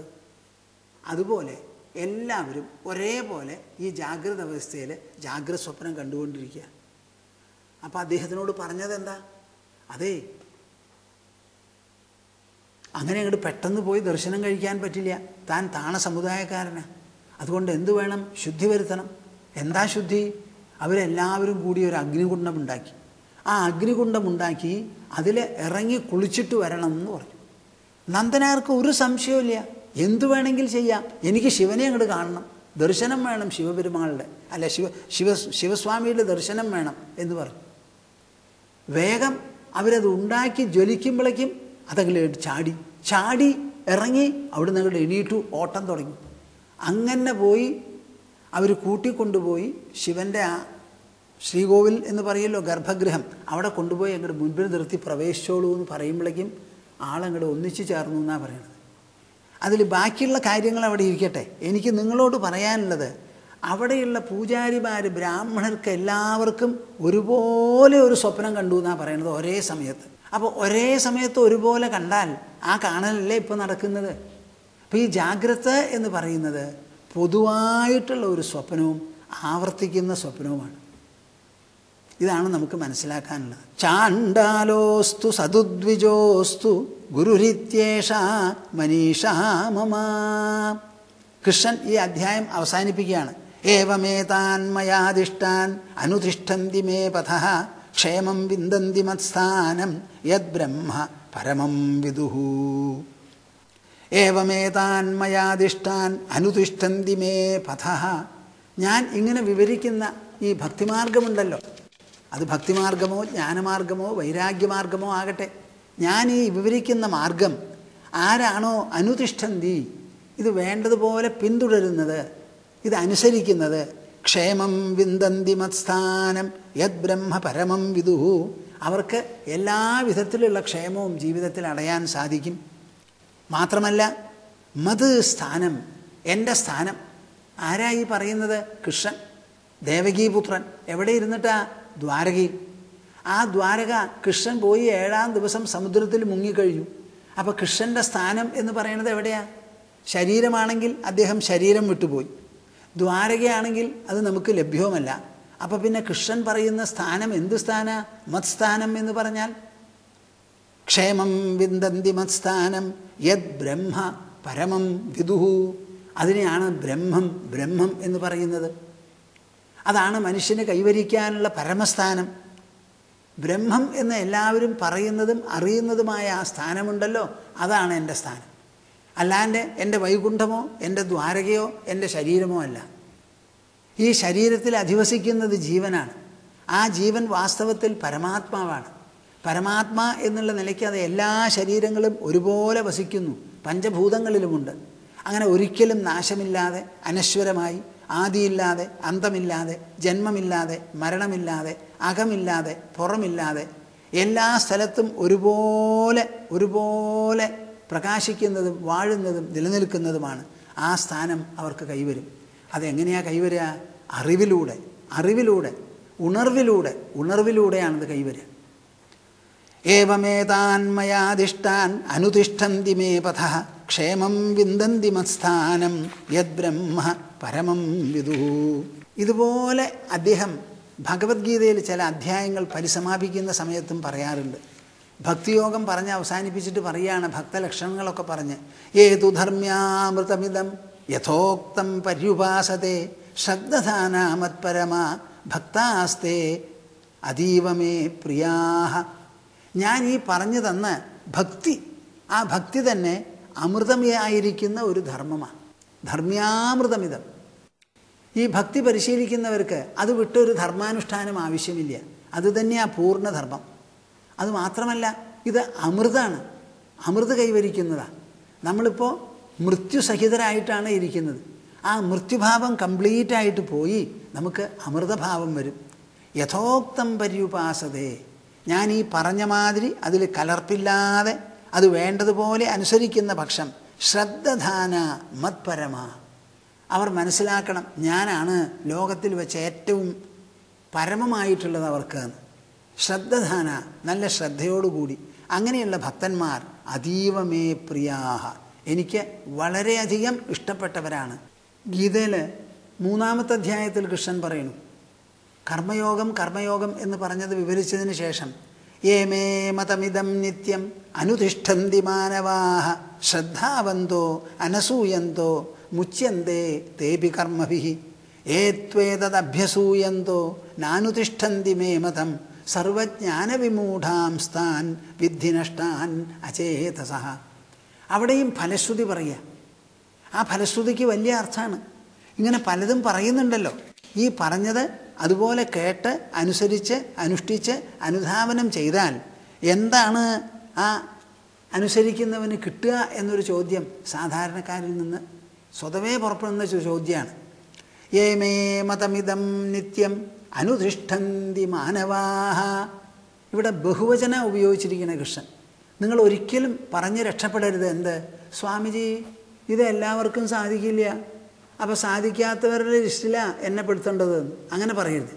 അതുപോലെ എല്ലാവരും ഒരേപോലെ ഈ ജാഗ്രത അവസ്ഥയിൽ ജാഗ്രത സ്വപ്നം കണ്ടുകൊണ്ടിരിക്കുക അപ്പോൾ അദ്ദേഹത്തിനോട് പറഞ്ഞത് എന്താ അതേ അങ്ങനെ അങ്ങോട്ട് പെട്ടെന്ന് പോയി ദർശനം കഴിക്കാൻ പറ്റില്ല താൻ താണ സമുദായക്കാരനാണ് അതുകൊണ്ട് എന്ത് വേണം ശുദ്ധി വരുത്തണം എന്താ ശുദ്ധി അവരെല്ലാവരും കൂടി ഒരു അഗ്നികുണ്ഡം ഉണ്ടാക്കി ആ അഗ്നികുണ്ഡം ഉണ്ടാക്കി അതിൽ ഇറങ്ങി കുളിച്ചിട്ട് വരണം എന്ന് പറഞ്ഞു നന്ദനാർക്ക് ഒരു സംശയമില്ല എന്തു വേണമെങ്കിൽ ചെയ്യാം എനിക്ക് ശിവനെ അങ്ങോട്ട് കാണണം ദർശനം വേണം ശിവപെരുമാളുടെ അല്ല ശിവ ശിവ ശിവസ്വാമിയുടെ ദർശനം വേണം എന്ന് പറഞ്ഞു വേഗം അവരത് ഉണ്ടാക്കി ജ്വലിക്കുമ്പോഴേക്കും അതങ്ങനെ ചാടി ചാടി ഇറങ്ങി അവിടുന്ന് അങ്ങോട്ട് എണീറ്റു ഓട്ടം തുടങ്ങി അങ്ങനെ പോയി അവർ കൂട്ടിക്കൊണ്ടുപോയി ശിവൻ്റെ ആ ശ്രീകോവിൽ എന്ന് പറയുമല്ലോ ഗർഭഗൃഹം അവിടെ കൊണ്ടുപോയി അങ്ങോട്ട് മുൻപിൽ നിർത്തി പ്രവേശിച്ചോളൂ എന്ന് പറയുമ്പോഴേക്കും ആളങ്ങോട്ട് ഒന്നിച്ചു ചേർന്നു എന്നാണ് പറയണത് അതിൽ ബാക്കിയുള്ള കാര്യങ്ങൾ അവിടെ ഇരിക്കട്ടെ എനിക്ക് നിങ്ങളോട് പറയാനുള്ളത് അവിടെയുള്ള പൂജാരിമാർ ബ്രാഹ്മണർക്ക് എല്ലാവർക്കും ഒരുപോലെ ഒരു സ്വപ്നം കണ്ടു എന്നാണ് പറയുന്നത് ഒരേ സമയത്ത് അപ്പോൾ ഒരേ സമയത്ത് ഒരുപോലെ കണ്ടാൽ ആ കാണലല്ലേ ഇപ്പോൾ നടക്കുന്നത് അപ്പോൾ ഈ ജാഗ്രത എന്ന് പറയുന്നത് പൊതുവായിട്ടുള്ള ഒരു സ്വപ്നവും ആവർത്തിക്കുന്ന സ്വപ്നവുമാണ് ഇതാണ് നമുക്ക് മനസ്സിലാക്കാനുള്ളത് ചാണ്ടാലോസ്തു സതുദ്വിജോസ്തു ഗുരുരിത്യേഷ മനീഷ മമ കൃഷ്ണൻ ഈ അധ്യായം അവസാനിപ്പിക്കുകയാണ് ഏവമേതാൻ മയാദിഷ്ടാൻ അനുതിഷ്ഠന്തി മേ പഥ ക്ഷേമം വിന്ദന്തി മത്സ്ഥാനം യദ്ബ്രഹ്മ പരമം വിദുഹു ഏവമേതാൻ മയാദിഷ്ടാൻ അനുതിഷ്ഠന്തി മേ പഥ ഞാൻ ഇങ്ങനെ വിവരിക്കുന്ന ഈ ഭക്തിമാർഗമുണ്ടല്ലോ അത് ഭക്തിമാർഗമോ ജ്ഞാനമാർഗമോ വൈരാഗ്യമാർഗമോ ആകട്ടെ ഞാൻ ഈ വിവരിക്കുന്ന മാർഗം ആരാണോ അനുതിഷ്ഠന്തി ഇത് വേണ്ടതുപോലെ പിന്തുടരുന്നത് ഇത് അനുസരിക്കുന്നത് ക്ഷേമം വിന്ദന്തി മത്സ്ഥാനം യത് ബ്രഹ്മ പരമം വിദുഹു അവർക്ക് എല്ലാ വിധത്തിലുള്ള ക്ഷേമവും ജീവിതത്തിൽ അടയാൻ സാധിക്കും മാത്രമല്ല മത് സ്ഥാനം എൻ്റെ സ്ഥാനം ആരാ ഈ പറയുന്നത് കൃഷ്ണൻ ദേവകീപുത്രൻ എവിടെ ഇരുന്നിട്ടാ ദ്വാരകയിൽ ആ ദ്വാരക കൃഷ്ണൻ പോയി ഏഴാം ദിവസം സമുദ്രത്തിൽ മുങ്ങിക്കഴിഞ്ഞു അപ്പോൾ കൃഷ്ണൻ്റെ സ്ഥാനം എന്ന് പറയുന്നത് എവിടെയാ ശരീരമാണെങ്കിൽ അദ്ദേഹം ശരീരം വിട്ടുപോയി ദ്വാരകയാണെങ്കിൽ അത് നമുക്ക് ലഭ്യവുമല്ല അപ്പോൾ പിന്നെ കൃഷ്ണൻ പറയുന്ന സ്ഥാനം എന്ത് സ്ഥാന മത്സ്ഥാനം എന്ന് പറഞ്ഞാൽ ക്ഷേമം വിന്ദന്തി മത്സ്ഥാനം യത് ബ്രഹ്മ പരമം വിദുഹു അതിനെയാണ് ബ്രഹ്മം ബ്രഹ്മം എന്ന് പറയുന്നത് അതാണ് മനുഷ്യന് കൈവരിക്കാനുള്ള പരമസ്ഥാനം ബ്രഹ്മം എന്ന് എല്ലാവരും പറയുന്നതും അറിയുന്നതുമായ ആ സ്ഥാനമുണ്ടല്ലോ അതാണ് എൻ്റെ സ്ഥാനം അല്ലാണ്ട് എൻ്റെ വൈകുണ്ഠമോ എൻ്റെ ദ്വാരകയോ എൻ്റെ ശരീരമോ അല്ല ഈ ശരീരത്തിൽ അധിവസിക്കുന്നത് ജീവനാണ് ആ ജീവൻ വാസ്തവത്തിൽ പരമാത്മാവാണ് പരമാത്മാ എന്നുള്ള നിലയ്ക്ക് അത് എല്ലാ ശരീരങ്ങളും ഒരുപോലെ വസിക്കുന്നു പഞ്ചഭൂതങ്ങളിലുമുണ്ട് അങ്ങനെ ഒരിക്കലും നാശമില്ലാതെ അനശ്വരമായി ആദിയില്ലാതെ അന്തമില്ലാതെ ജന്മമില്ലാതെ മരണമില്ലാതെ അകമില്ലാതെ പുറമില്ലാതെ എല്ലാ സ്ഥലത്തും ഒരുപോലെ ഒരുപോലെ പ്രകാശിക്കുന്നതും വാഴുന്നതും നിലനിൽക്കുന്നതുമാണ് ആ സ്ഥാനം അവർക്ക് കൈവരും അതെങ്ങനെയാണ് കൈവരിക അറിവിലൂടെ അറിവിലൂടെ ഉണർവിലൂടെ ഉണർവിലൂടെയാണത് കൈവരിക ഏവമേതാൻ മയാദിഷ്ടാൻ അനുതിഷ്ഠന്തി മേ പഥ ക്ഷേമം വിന്ദന്തി മത്സ്ഥാനം യദ്ബ്രഹ്മ പരമം വിദു ഇതുപോലെ അദ്ദേഹം ഭഗവത്ഗീതയിൽ ചില അധ്യായങ്ങൾ പരിസമാപിക്കുന്ന സമയത്തും പറയാറുണ്ട് ഭക്തിയോഗം പറഞ്ഞ് അവസാനിപ്പിച്ചിട്ട് പറയുകയാണ് ഭക്തലക്ഷണങ്ങളൊക്കെ പറഞ്ഞ് ഏതു ധർമ്മ്യാമൃതമിതം യഥോക്തം പര്യുപാസത്തെ ശ്രദ്ധധാനാമത്പരമ ഭക്താസ്തേ അതീവമേ പ്രിയാഹ ഞാൻ ഈ പറഞ്ഞു തന്ന ഭക്തി ആ ഭക്തി തന്നെ അമൃതമായിരിക്കുന്ന ഒരു ധർമ്മമാണ് ധർമ്മ്യാമൃതമിതം ഈ ഭക്തി പരിശീലിക്കുന്നവർക്ക് അത് വിട്ടൊരു ധർമാനുഷ്ഠാനം ആവശ്യമില്ല അത് തന്നെയാണ് പൂർണ്ണധർമ്മം അത് മാത്രമല്ല ഇത് അമൃതാണ് അമൃത് കൈവരിക്കുന്നതാണ് നമ്മളിപ്പോൾ മൃത്യുസഹിതരായിട്ടാണ് ഇരിക്കുന്നത് ആ മൃത്യുഭാവം കംപ്ലീറ്റ് ആയിട്ട് പോയി നമുക്ക് അമൃതഭാവം വരും യഥോക്തം പര്യുപാസതേ ഞാൻ ഈ പറഞ്ഞ മാതിരി അതിൽ കലർപ്പില്ലാതെ അത് വേണ്ടതുപോലെ അനുസരിക്കുന്ന പക്ഷം ശ്രദ്ധധാന മത്പരമ അവർ മനസ്സിലാക്കണം ഞാനാണ് ലോകത്തിൽ വെച്ച് ഏറ്റവും പരമമായിട്ടുള്ളത് അവർക്ക് ശ്രദ്ധധാന നല്ല ശ്രദ്ധയോടുകൂടി അങ്ങനെയുള്ള ഭക്തന്മാർ അതീവമേ പ്രിയാഹ എനിക്ക് വളരെയധികം ഇഷ്ടപ്പെട്ടവരാണ് ഗീതയിൽ മൂന്നാമത്തെ അധ്യായത്തിൽ കൃഷ്ണൻ പറയുന്നു കർമ്മയോഗം കർമ്മയോഗം എന്ന് പറഞ്ഞത് വിവരിച്ചതിന് ശേഷം ഏമേ മതമിതം നിത്യം അനുതിഷ്ഠന്തി മാനവാഹ ശ്രദ്ധാവന്തോ അനസൂയന്തോ മുച്യന്തേ തേപി കർമ്മഭി ഏത്വേതദഭ്യസൂയന്തോ നാനുതിഷ്ഠന്തി മേ മതം സർവജ്ഞാനവിമൂഢാം സ്ഥാൻ വിദ്ധിനഷ്ടാൻ അചേതസ അവിടെയും ഫലശ്രുതി പറയുക ആ ഫലശ്രുതിക്ക് വലിയ അർത്ഥമാണ് ഇങ്ങനെ പലതും പറയുന്നുണ്ടല്ലോ ഈ പറഞ്ഞത് അതുപോലെ കേട്ട് അനുസരിച്ച് അനുഷ്ഠിച്ച് അനുധാവനം ചെയ്താൽ എന്താണ് ആ അനുസരിക്കുന്നവന് കിട്ടുക എന്നൊരു ചോദ്യം സാധാരണക്കാരിൽ നിന്ന് സ്വതവേ പുറപ്പെടുന്ന ചോദ്യമാണ് ഏമേ മതമിതം നിത്യം അനുതിഷ്ഠന്തി മാനവാഹ ഇവിടെ ബഹുവചന ഉപയോഗിച്ചിരിക്കുന്ന കൃഷ്ണൻ നിങ്ങൾ ഒരിക്കലും പറഞ്ഞ് രക്ഷപ്പെടരുത് എന്ത് സ്വാമിജി ഇത് എല്ലാവർക്കും സാധിക്കില്ല അപ്പോൾ സാധിക്കാത്തവരുടെ ലിസ്റ്റിലാണ് എന്നെ പെടുത്തേണ്ടത് അങ്ങനെ പറയരുത്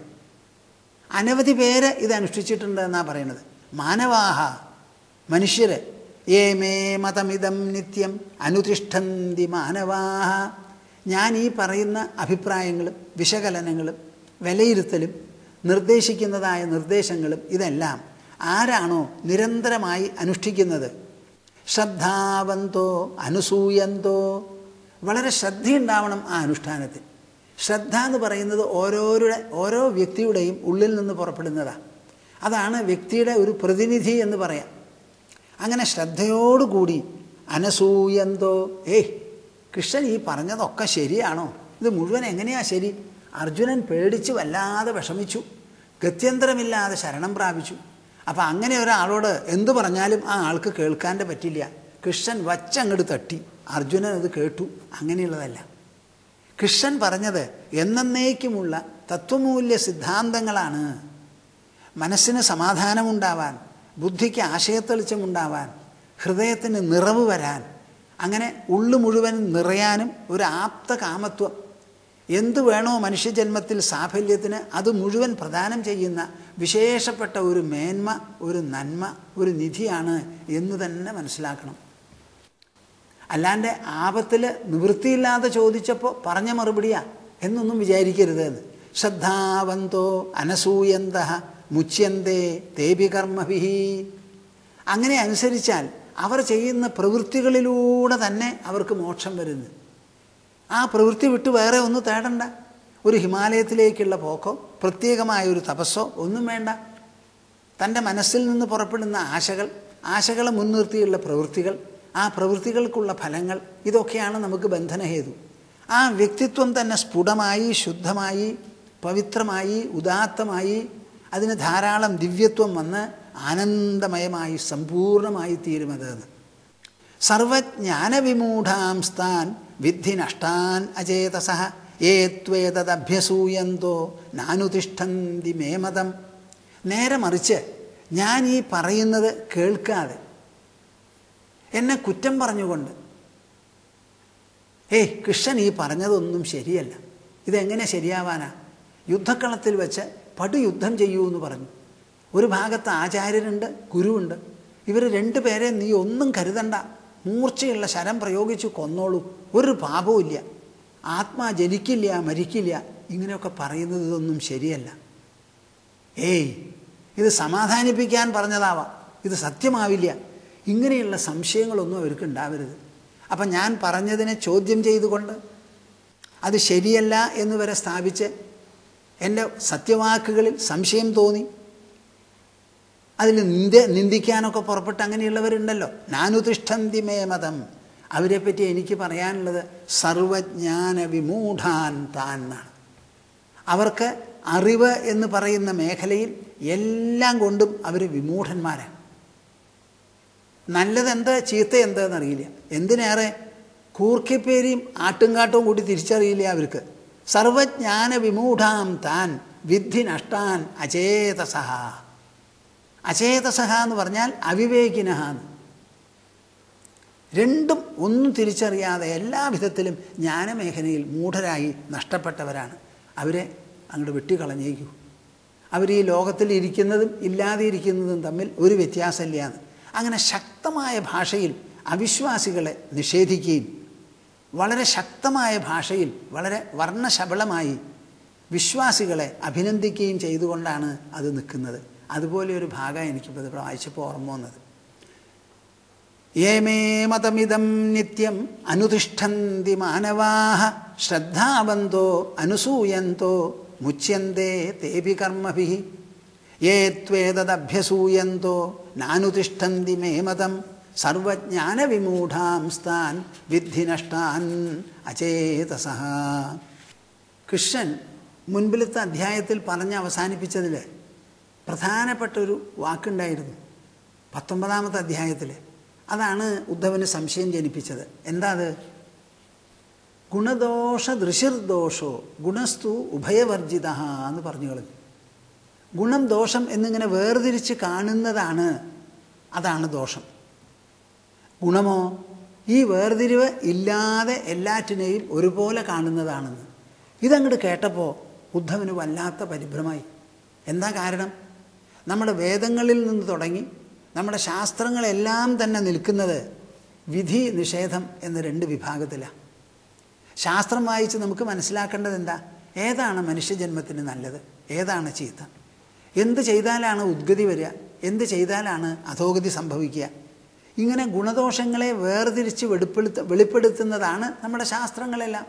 അനവധി പേര് ഇത് അനുഷ്ഠിച്ചിട്ടുണ്ട് എന്നാണ് പറയണത് മാനവാഹ മനുഷ്യര് ഏ മേ മതമിതം നിത്യം അനുതിഷ്ഠന്തി മാനവാഹ ഞാൻ ഈ പറയുന്ന അഭിപ്രായങ്ങളും വിശകലനങ്ങളും വിലയിരുത്തലും നിർദ്ദേശിക്കുന്നതായ നിർദ്ദേശങ്ങളും ഇതെല്ലാം ആരാണോ നിരന്തരമായി അനുഷ്ഠിക്കുന്നത് ശ്രദ്ധാവന്തോ അനുസൂയന്തോ വളരെ ശ്രദ്ധയുണ്ടാവണം ആ അനുഷ്ഠാനത്തിൽ ശ്രദ്ധ എന്ന് പറയുന്നത് ഓരോരുടെ ഓരോ വ്യക്തിയുടെയും ഉള്ളിൽ നിന്ന് പുറപ്പെടുന്നതാണ് അതാണ് വ്യക്തിയുടെ ഒരു പ്രതിനിധി എന്ന് പറയാം അങ്ങനെ ശ്രദ്ധയോടുകൂടി അനസൂയന്തോ ഏയ് കൃഷ്ണൻ ഈ പറഞ്ഞതൊക്കെ ശരിയാണോ ഇത് മുഴുവൻ എങ്ങനെയാ ശരി അർജുനൻ പേടിച്ച് വല്ലാതെ വിഷമിച്ചു ഗത്യന്തരമില്ലാതെ ശരണം പ്രാപിച്ചു അപ്പം അങ്ങനെ ഒരാളോട് എന്തു പറഞ്ഞാലും ആ ആൾക്ക് കേൾക്കാൻ്റെ പറ്റില്ല കൃഷ്ണൻ വച്ചങ്ങോട്ട് തട്ടി അർജുനൻ അത് കേട്ടു അങ്ങനെയുള്ളതല്ല കൃഷ്ണൻ പറഞ്ഞത് എന്നേക്കുമുള്ള തത്വമൂല്യ സിദ്ധാന്തങ്ങളാണ് മനസ്സിന് സമാധാനമുണ്ടാവാൻ ബുദ്ധിക്ക് ആശയത്തെളിച്ചമുണ്ടാവാൻ ഹൃദയത്തിന് നിറവ് വരാൻ അങ്ങനെ ഉള്ളു മുഴുവൻ നിറയാനും ഒരു ആപ്ത കാമത്വം എന്തു വേണോ മനുഷ്യജന്മത്തിൽ സാഫല്യത്തിന് അത് മുഴുവൻ പ്രദാനം ചെയ്യുന്ന വിശേഷപ്പെട്ട ഒരു മേന്മ ഒരു നന്മ ഒരു നിധിയാണ് എന്ന് തന്നെ മനസ്സിലാക്കണം അല്ലാണ്ട് ആപത്തിൽ നിവൃത്തിയില്ലാതെ ചോദിച്ചപ്പോൾ പറഞ്ഞ മറുപടിയാ എന്നൊന്നും വിചാരിക്കരുത് എന്ന് ശ്രദ്ധാവന്തോ അനസൂയന്ത മുച്യന്തേ തേപി കർമ്മഭിഹി അങ്ങനെ അനുസരിച്ചാൽ അവർ ചെയ്യുന്ന പ്രവൃത്തികളിലൂടെ തന്നെ അവർക്ക് മോക്ഷം വരുന്നു ആ പ്രവൃത്തി വിട്ട് വേറെ ഒന്നും തേടണ്ട ഒരു ഹിമാലയത്തിലേക്കുള്ള പോക്കോ പ്രത്യേകമായ ഒരു തപസ്സോ ഒന്നും വേണ്ട തൻ്റെ മനസ്സിൽ നിന്ന് പുറപ്പെടുന്ന ആശകൾ ആശകളെ മുൻനിർത്തിയുള്ള പ്രവൃത്തികൾ ആ പ്രവൃത്തികൾക്കുള്ള ഫലങ്ങൾ ഇതൊക്കെയാണ് നമുക്ക് ബന്ധനഹേതു ആ വ്യക്തിത്വം തന്നെ സ്ഫുടമായി ശുദ്ധമായി പവിത്രമായി ഉദാത്തമായി അതിന് ധാരാളം ദിവ്യത്വം വന്ന് ആനന്ദമയമായി സമ്പൂർണമായി തീരുമതെന്ന് സർവജ്ഞാനവിമൂഢാംസ്താൻ വിദ്ധി നഷ്ടാൻ അചേതസ ഏത്വേതദഭ്യസൂയന്തോ നാനുതിഷ്ഠന്തി മേമതം നേരെ മറിച്ച് ഞാൻ ഈ പറയുന്നത് കേൾക്കാതെ എന്നെ കുറ്റം പറഞ്ഞുകൊണ്ട് ഏയ് കൃഷ്ണൻ ഈ പറഞ്ഞതൊന്നും ശരിയല്ല ഇതെങ്ങനെ ശരിയാവാനാ യുദ്ധക്കളത്തിൽ വെച്ച് പടുയുദ്ധം ചെയ്യൂ എന്ന് പറഞ്ഞു ഒരു ഭാഗത്ത് ആചാര്യരുണ്ട് ഗുരുവുണ്ട് ഇവർ രണ്ടുപേരെ നീ ഒന്നും കരുതണ്ട മൂർച്ചയുള്ള ശരം പ്രയോഗിച്ച് കൊന്നോളൂ ഒരു പാപവുമില്ല ആത്മാ ജനിക്കില്ല മരിക്കില്ല ഇങ്ങനെയൊക്കെ പറയുന്നത് ഇതൊന്നും ശരിയല്ല ഏയ് ഇത് സമാധാനിപ്പിക്കാൻ പറഞ്ഞതാവാം ഇത് സത്യമാവില്ല ഇങ്ങനെയുള്ള സംശയങ്ങളൊന്നും അവർക്ക് ഉണ്ടാവരുത് അപ്പം ഞാൻ പറഞ്ഞതിനെ ചോദ്യം ചെയ്തുകൊണ്ട് അത് ശരിയല്ല എന്ന് വരെ സ്ഥാപിച്ച് എൻ്റെ സത്യവാക്കുകളിൽ സംശയം തോന്നി അതിൽ നിന്ദ നിന്ദിക്കാനൊക്കെ പുറപ്പെട്ട് അങ്ങനെയുള്ളവരുണ്ടല്ലോ നാനുതിഷ്ഠന്തി മേ മതം അവരെപ്പറ്റി എനിക്ക് പറയാനുള്ളത് സർവജ്ഞാന വിമൂഢാൻ താൻ എന്നാണ് അവർക്ക് അറിവ് എന്ന് പറയുന്ന മേഖലയിൽ എല്ലാം കൊണ്ടും അവർ വിമൂഢന്മാരാണ് നല്ലതെന്ത് ചീത്ത എന്തെന്നറിയില്ല എന്തിനേറെ കൂർക്കിപ്പേരിയും ആട്ടുംകാട്ടവും കൂടി തിരിച്ചറിയില്ല അവർക്ക് സർവജ്ഞാന വിമൂഢാം താൻ വിദ്ധി നഷ്ടാൻ അചേതസഹ അചേതസഹ എന്ന് പറഞ്ഞാൽ അവിവേകിനഹ എന്ന് രണ്ടും ഒന്നും തിരിച്ചറിയാതെ എല്ലാ വിധത്തിലും ജ്ഞാനമേഖലയിൽ മൂഢരായി നഷ്ടപ്പെട്ടവരാണ് അവരെ അങ്ങോട്ട് വെട്ടിക്കളഞ്ഞേക്കൂ അവർ ഈ ലോകത്തിൽ ഇരിക്കുന്നതും ഇല്ലാതെ ഇരിക്കുന്നതും തമ്മിൽ ഒരു വ്യത്യാസമില്ലാന്ന് അങ്ങനെ ശക്തമായ ഭാഷയിൽ അവിശ്വാസികളെ നിഷേധിക്കുകയും വളരെ ശക്തമായ ഭാഷയിൽ വളരെ വർണ്ണശബളമായി വിശ്വാസികളെ അഭിനന്ദിക്കുകയും ചെയ്തുകൊണ്ടാണ് അത് നിൽക്കുന്നത് അതുപോലെ ഒരു ഭാഗം എനിക്കിപ്പോൾ ഇത് വായിച്ചപ്പോൾ ഓർമ്മ വന്നത് ഏമേ മതമിതം നിത്യം അനുതിഷ്ഠന്തി മാനവാഹ ശ്രദ്ധാവന്തോ അനുസൂയന്തോ മുച്യന്തേ തേപി കർമ്മഭി ഏ ത്വേതദഭ്യസൂയന്തോ നാനുതിഷ്ഠന്തി മേ മതം സർവജ്ഞാനവിമൂഢാംസ്താൻ വിദ്ധി നഷ്ടാൻ അചേതസഹ കൃഷ്ണൻ മുൻപിലത്തെ അധ്യായത്തിൽ പറഞ്ഞ് അവസാനിപ്പിച്ചതിൽ പ്രധാനപ്പെട്ട ഒരു വാക്കുണ്ടായിരുന്നു പത്തൊമ്പതാമത്തെ അധ്യായത്തിൽ അതാണ് ഉദ്ധവന് സംശയം ജനിപ്പിച്ചത് എന്താ അത് ഗുണദോഷ ദൃശിർദോഷോ ഗുണസ്തു ഉഭയവർജിത എന്ന് പറഞ്ഞു കളഞ്ഞു ഗുണം ദോഷം എന്നിങ്ങനെ വേർതിരിച്ച് കാണുന്നതാണ് അതാണ് ദോഷം ഗുണമോ ഈ വേർതിരിവ് ഇല്ലാതെ എല്ലാറ്റിനെയും ഒരുപോലെ കാണുന്നതാണെന്ന് ഇതങ്ങോട്ട് കേട്ടപ്പോൾ ഉദ്ധവന് വല്ലാത്ത പരിഭ്രമായി എന്താ കാരണം നമ്മുടെ വേദങ്ങളിൽ നിന്ന് തുടങ്ങി നമ്മുടെ ശാസ്ത്രങ്ങളെല്ലാം തന്നെ നിൽക്കുന്നത് വിധി നിഷേധം എന്ന രണ്ട് വിഭാഗത്തിലാണ് ശാസ്ത്രം വായിച്ച് നമുക്ക് മനസ്സിലാക്കേണ്ടത് എന്താ ഏതാണ് മനുഷ്യജന്മത്തിന് നല്ലത് ഏതാണ് ചീത്ത എന്ത് ചെയ്താലാണ് ഉദ്ഗതി വരിക എന്ത് ചെയ്താലാണ് അധോഗതി സംഭവിക്കുക ഇങ്ങനെ ഗുണദോഷങ്ങളെ വേർതിരിച്ച് വെളിപ്പെടുത്ത വെളിപ്പെടുത്തുന്നതാണ് നമ്മുടെ ശാസ്ത്രങ്ങളെല്ലാം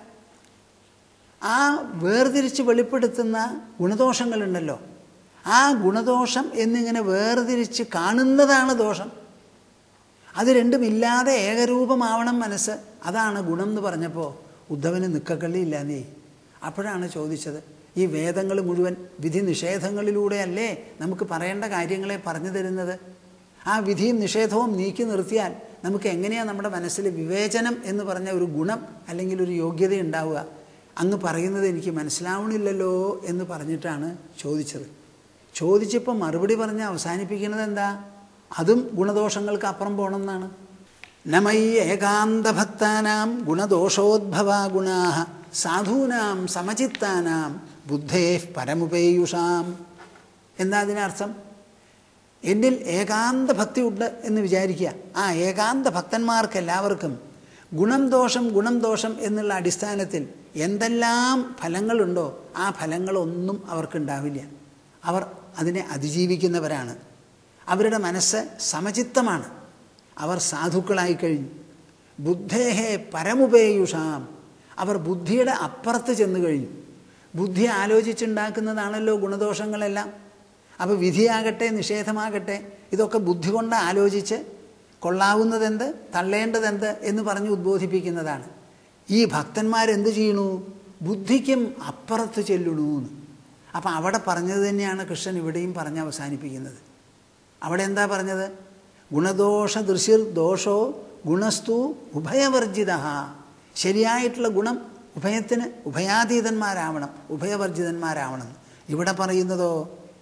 ആ വേർതിരിച്ച് വെളിപ്പെടുത്തുന്ന ഗുണദോഷങ്ങളുണ്ടല്ലോ ആ ഗുണദോഷം എന്നിങ്ങനെ വേർതിരിച്ച് കാണുന്നതാണ് ദോഷം അത് രണ്ടുമില്ലാതെ ഏകരൂപമാവണം മനസ്സ് അതാണ് ഗുണം എന്ന് പറഞ്ഞപ്പോൾ ഉദ്ധവന് നിക്കക്കള്ളിയില്ലാന്നേ അപ്പോഴാണ് ചോദിച്ചത് ഈ വേദങ്ങൾ മുഴുവൻ വിധി നിഷേധങ്ങളിലൂടെയല്ലേ നമുക്ക് പറയേണ്ട കാര്യങ്ങളെ പറഞ്ഞു തരുന്നത് ആ വിധിയും നിഷേധവും നീക്കി നിർത്തിയാൽ നമുക്ക് എങ്ങനെയാണ് നമ്മുടെ മനസ്സിൽ വിവേചനം എന്ന് പറഞ്ഞ ഒരു ഗുണം അല്ലെങ്കിൽ ഒരു യോഗ്യത ഉണ്ടാവുക അങ്ങ് പറയുന്നത് എനിക്ക് മനസ്സിലാവണില്ലല്ലോ എന്ന് പറഞ്ഞിട്ടാണ് ചോദിച്ചത് ചോദിച്ചപ്പോൾ മറുപടി പറഞ്ഞ് അവസാനിപ്പിക്കുന്നത് എന്താ അതും ഗുണദോഷങ്ങൾക്ക് അപ്പുറം പോകണമെന്നാണ് നമൈ ഏകാന്തഭക്താനാം ഗുണദോഷോദ്ഭവ ഗുണാ സാധൂനാം സമചിത്താനാം ബുദ്ധേ പരമുപേയുഷാം എന്താ അതിനർത്ഥം എന്നിൽ ഏകാന്ത ഭക്തി ഉണ്ട് എന്ന് വിചാരിക്കുക ആ ഏകാന്ത ഭക്തന്മാർക്ക് എല്ലാവർക്കും ഗുണം ദോഷം ഗുണം ദോഷം എന്നുള്ള അടിസ്ഥാനത്തിൽ എന്തെല്ലാം ഫലങ്ങളുണ്ടോ ആ ഫലങ്ങളൊന്നും അവർക്കുണ്ടാവില്ല അവർ അതിനെ അതിജീവിക്കുന്നവരാണ് അവരുടെ മനസ്സ് സമചിത്തമാണ് അവർ സാധുക്കളായി കഴിഞ്ഞു ബുദ്ധേഹേ പരമുപേയുഷാം അവർ ബുദ്ധിയുടെ അപ്പുറത്ത് ചെന്നു കഴിഞ്ഞു ബുദ്ധി ആലോചിച്ചുണ്ടാക്കുന്നതാണല്ലോ ഗുണദോഷങ്ങളെല്ലാം അപ്പോൾ വിധിയാകട്ടെ നിഷേധമാകട്ടെ ഇതൊക്കെ ബുദ്ധി കൊണ്ട് ആലോചിച്ച് കൊള്ളാവുന്നതെന്ത് തള്ളേണ്ടതെന്ത് എന്ന് പറഞ്ഞ് ഉദ്ബോധിപ്പിക്കുന്നതാണ് ഈ ഭക്തന്മാരെന്ത് ചെയ്യണു ബുദ്ധിക്കും അപ്പുറത്ത് ചെല്ലണു എന്ന് അപ്പം അവിടെ പറഞ്ഞത് തന്നെയാണ് കൃഷ്ണൻ ഇവിടെയും പറഞ്ഞ് അവസാനിപ്പിക്കുന്നത് അവിടെ എന്താ പറഞ്ഞത് ഗുണദോഷ ദൃശ്യർ ദോഷോ ഗുണസ്തു ഉഭയവർജിത ശരിയായിട്ടുള്ള ഗുണം ഉഭയത്തിന് ഉഭയാതീതന്മാരാവണം ഉഭയവർജിതന്മാരാവണം ഇവിടെ പറയുന്നതോ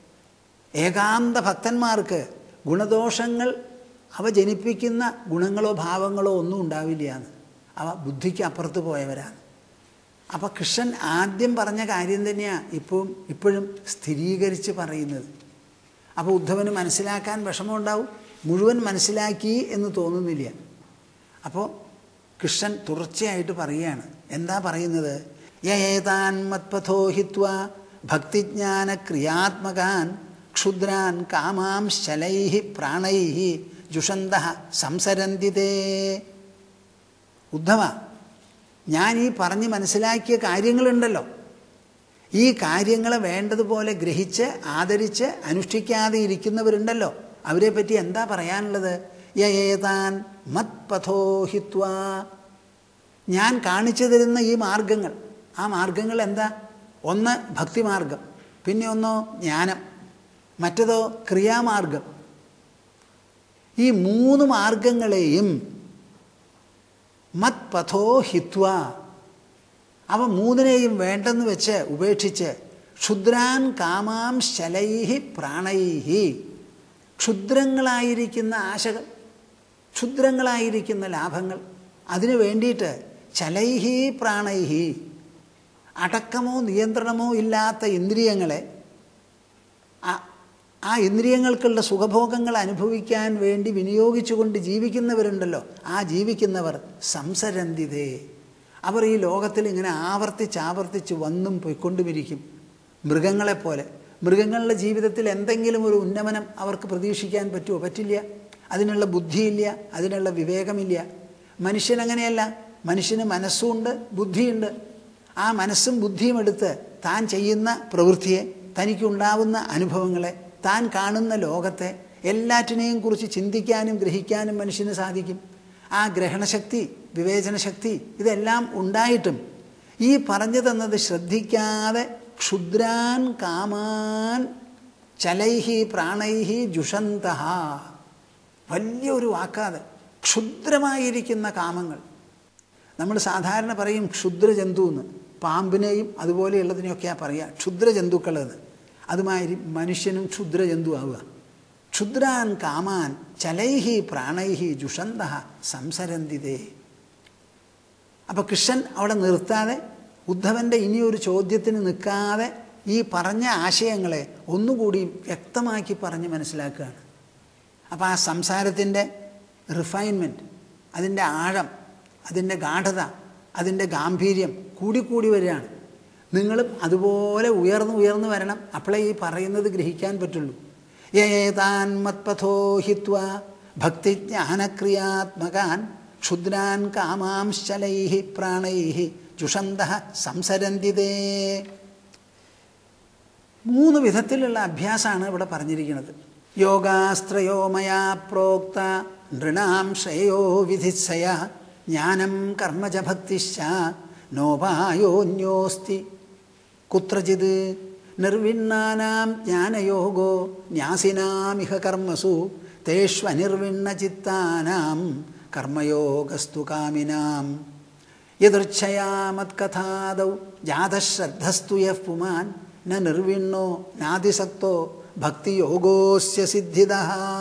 ഏകാന്ത ഭക്തന്മാർക്ക് ഗുണദോഷങ്ങൾ അവ ജനിപ്പിക്കുന്ന ഗുണങ്ങളോ ഭാവങ്ങളോ ഒന്നും ഉണ്ടാവില്ല എന്ന് അവ ബുദ്ധിക്ക് അപ്പുറത്ത് പോയവരാണ് അപ്പോൾ കൃഷ്ണൻ ആദ്യം പറഞ്ഞ കാര്യം തന്നെയാണ് ഇപ്പം ഇപ്പോഴും സ്ഥിരീകരിച്ച് പറയുന്നത് അപ്പോൾ ഉദ്ധവന് മനസ്സിലാക്കാൻ വിഷമമുണ്ടാവും മുഴുവൻ മനസ്സിലാക്കി എന്ന് തോന്നുന്നില്ല അപ്പോൾ കൃഷ്ണൻ തുടർച്ചയായിട്ട് പറയുകയാണ് എന്താ പറയുന്നത് യേതാൻ മത്പഥോ ഹിത്വ ഭക്തിജ്ഞാന ക്രിയാത്മകാൻ ക്ഷുദ്രാൻ കാമാം ശലൈ പ്രാണൈ ജുഷന്ത സംസരന്തിതേ ഉദ്ധവ ഞാൻ ഈ പറഞ്ഞ് മനസ്സിലാക്കിയ കാര്യങ്ങളുണ്ടല്ലോ ഈ കാര്യങ്ങളെ വേണ്ടതുപോലെ ഗ്രഹിച്ച് ആദരിച്ച് അനുഷ്ഠിക്കാതെ ഇരിക്കുന്നവരുണ്ടല്ലോ അവരെ പറ്റി എന്താ പറയാനുള്ളത് യേതാൻ മത്പഥോഹിത്വ ഞാൻ കാണിച്ചു തരുന്ന ഈ മാർഗങ്ങൾ ആ മാർഗങ്ങൾ എന്താ ഒന്ന് ഭക്തിമാർഗം പിന്നെ ഒന്നോ ജ്ഞാനം മറ്റതോ ക്രിയാമാർഗം ഈ മൂന്ന് മാർഗങ്ങളെയും മത്പഥോ ഹിത്വ അവ മൂന്നിനെയും വേണ്ടെന്ന് വെച്ച് ഉപേക്ഷിച്ച് ക്ഷുദ്രാൻ കാമാം ശലൈഹി പ്രാണൈഹി ക്ഷുദ്രങ്ങളായിരിക്കുന്ന ആശകൾ ക്ഷുദ്രങ്ങളായിരിക്കുന്ന ലാഭങ്ങൾ അതിനു വേണ്ടിയിട്ട് ചലൈഹി പ്രാണൈഹി അടക്കമോ നിയന്ത്രണമോ ഇല്ലാത്ത ഇന്ദ്രിയങ്ങളെ ആ ഇന്ദ്രിയങ്ങൾക്കുള്ള സുഖഭോഗങ്ങൾ അനുഭവിക്കാൻ വേണ്ടി വിനിയോഗിച്ചുകൊണ്ട് ജീവിക്കുന്നവരുണ്ടല്ലോ ആ ജീവിക്കുന്നവർ സംസരന്തിതേ അവർ ഈ ലോകത്തിൽ ഇങ്ങനെ ആവർത്തിച്ചാവർത്തിച്ച് വന്നും പോയിക്കൊണ്ടുമിരിക്കും മൃഗങ്ങളെപ്പോലെ മൃഗങ്ങളുടെ ജീവിതത്തിൽ എന്തെങ്കിലും ഒരു ഉന്നമനം അവർക്ക് പ്രതീക്ഷിക്കാൻ പറ്റുമോ പറ്റില്ല അതിനുള്ള ബുദ്ധിയില്ല അതിനുള്ള വിവേകമില്ല മനുഷ്യൻ അങ്ങനെയല്ല മനുഷ്യന് മനസ്സുണ്ട് ബുദ്ധിയുണ്ട് ആ മനസ്സും ബുദ്ധിയും എടുത്ത് താൻ ചെയ്യുന്ന പ്രവൃത്തിയെ തനിക്കുണ്ടാവുന്ന അനുഭവങ്ങളെ താൻ കാണുന്ന ലോകത്തെ എല്ലാറ്റിനെയും കുറിച്ച് ചിന്തിക്കാനും ഗ്രഹിക്കാനും മനുഷ്യന് സാധിക്കും ആ ഗ്രഹണശക്തി വിവേചനശക്തി ഇതെല്ലാം ഉണ്ടായിട്ടും ഈ പറഞ്ഞു തന്നത് ശ്രദ്ധിക്കാതെ ക്ഷുദ്രാൻ കാമാൻ ചലൈഹി പ്രാണൈഹി ജുഷന്ത വലിയൊരു വാക്കാത് ക്ഷുദ്രമായിരിക്കുന്ന കാമങ്ങൾ നമ്മൾ സാധാരണ പറയും ക്ഷുദ്രജന്തു എന്ന് പാമ്പിനെയും അതുപോലെയുള്ളതിനെയൊക്കെയാണ് പറയുക ക്ഷുദ്രജന്തുക്കളെന്ന് അതുമാതിരി മനുഷ്യനും ക്ഷുദ്രജന്തു ആവുക ക്ഷുദ്രാൻ കാമാൻ ചലൈഹി പ്രാണൈഹി ജുഷന്ത സംസരന്തിതേ അപ്പോൾ കൃഷ്ണൻ അവിടെ നിർത്താതെ ഉദ്ധവൻ്റെ ഇനിയൊരു ചോദ്യത്തിന് നിൽക്കാതെ ഈ പറഞ്ഞ ആശയങ്ങളെ ഒന്നുകൂടി വ്യക്തമാക്കി പറഞ്ഞ് മനസ്സിലാക്കുകയാണ് അപ്പോൾ ആ സംസാരത്തിൻ്റെ റിഫൈൻമെൻറ്റ് അതിൻ്റെ ആഴം അതിൻ്റെ ഗാഠത അതിൻ്റെ ഗാംഭീര്യം കൂടിക്കൂടി വരികയാണ് നിങ്ങളും അതുപോലെ ഉയർന്നു ഉയർന്നു വരണം അപ്പോഴേ ഈ പറയുന്നത് ഗ്രഹിക്കാൻ പറ്റുള്ളൂ ഏതാൻ മത്പഥോ ഹിത്വ ഭക്തിജ്ഞാനക്രിയാത്മകാൻ ക്ഷുദ്രാൻ കാമാംശലൈ പ്രാണൈ ജുഷന്ത സംസരന്തിതേ മൂന്ന് വിധത്തിലുള്ള അഭ്യാസമാണ് ഇവിടെ പറഞ്ഞിരിക്കുന്നത് യോഗാസ്ത്രയോ മയാ പ്രോക്ത നൃണാം ശ്രേയോ വിധിത്സയ ജ്ഞാനം കർമ്മജ ഭക്തിശ്ച നോപായോന്യോസ്തി കുത്രചിത് നിർവിണ്ണാനാം ജ്ഞാനയോഗോ ന്യാസിനാമിഹ കർമ്മസു തേഷ്വനിർവിണ്ണചിത്താനാം കർമ്മയോഗസ്തു കാമിനാം യദൃച്ഛയാ മത്കഥാദൗ ജാതശ്രദ്ധസ്തു യഃ പുമാൻ ന നിർവിണ്ണോ നാദിസക്തോ ഭക്തിയോഗോസ്യ സിദ്ധിത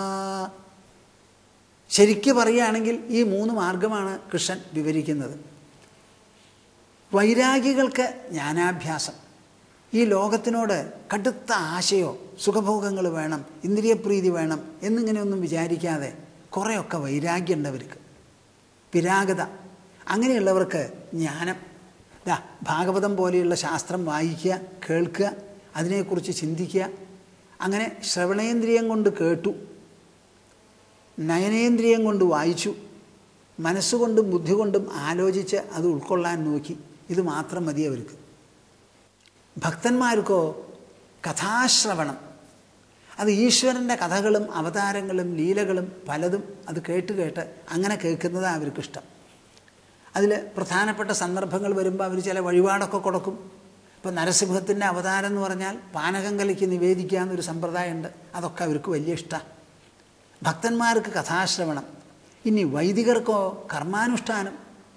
ശരിക്കു പറയുകയാണെങ്കിൽ ഈ മൂന്ന് മാർഗമാണ് കൃഷ്ണൻ വിവരിക്കുന്നത് വൈരാഗികൾക്ക് ജ്ഞാനാഭ്യാസം ഈ ലോകത്തിനോട് കടുത്ത ആശയോ സുഖഭോഗങ്ങൾ വേണം ഇന്ദ്രിയപ്രീതി വേണം എന്നിങ്ങനെയൊന്നും വിചാരിക്കാതെ കുറേയൊക്കെ വൈരാഗ്യമുണ്ടവർക്ക് പിരാഗത അങ്ങനെയുള്ളവർക്ക് ജ്ഞാനം ദാ ഭാഗവതം പോലെയുള്ള ശാസ്ത്രം വായിക്കുക കേൾക്കുക അതിനെക്കുറിച്ച് ചിന്തിക്കുക അങ്ങനെ ശ്രവണേന്ദ്രിയം കൊണ്ട് കേട്ടു നയനേന്ദ്രിയം കൊണ്ട് വായിച്ചു മനസ്സുകൊണ്ടും ബുദ്ധി കൊണ്ടും ആലോചിച്ച് അത് ഉൾക്കൊള്ളാൻ നോക്കി ഇത് മാത്രം മതി അവർക്ക് ഭക്തന്മാർക്കോ കഥാശ്രവണം അത് ഈശ്വരൻ്റെ കഥകളും അവതാരങ്ങളും ലീലകളും പലതും അത് കേട്ട് കേട്ട് അങ്ങനെ കേൾക്കുന്നതാണ് അവർക്കിഷ്ടം അതിൽ പ്രധാനപ്പെട്ട സന്ദർഭങ്ങൾ വരുമ്പോൾ അവർ ചില വഴിപാടൊക്കെ കൊടുക്കും ഇപ്പോൾ നരസിംഹത്തിൻ്റെ അവതാരം എന്ന് പറഞ്ഞാൽ പാനകം കലിക്ക് നിവേദിക്കുക എന്നൊരു സമ്പ്രദായമുണ്ട് അതൊക്കെ അവർക്ക് വലിയ ഇഷ്ടമാണ് ഭക്തന്മാർക്ക് കഥാശ്രവണം ഇനി വൈദികർക്കോ കർമാനുഷ്ഠാനം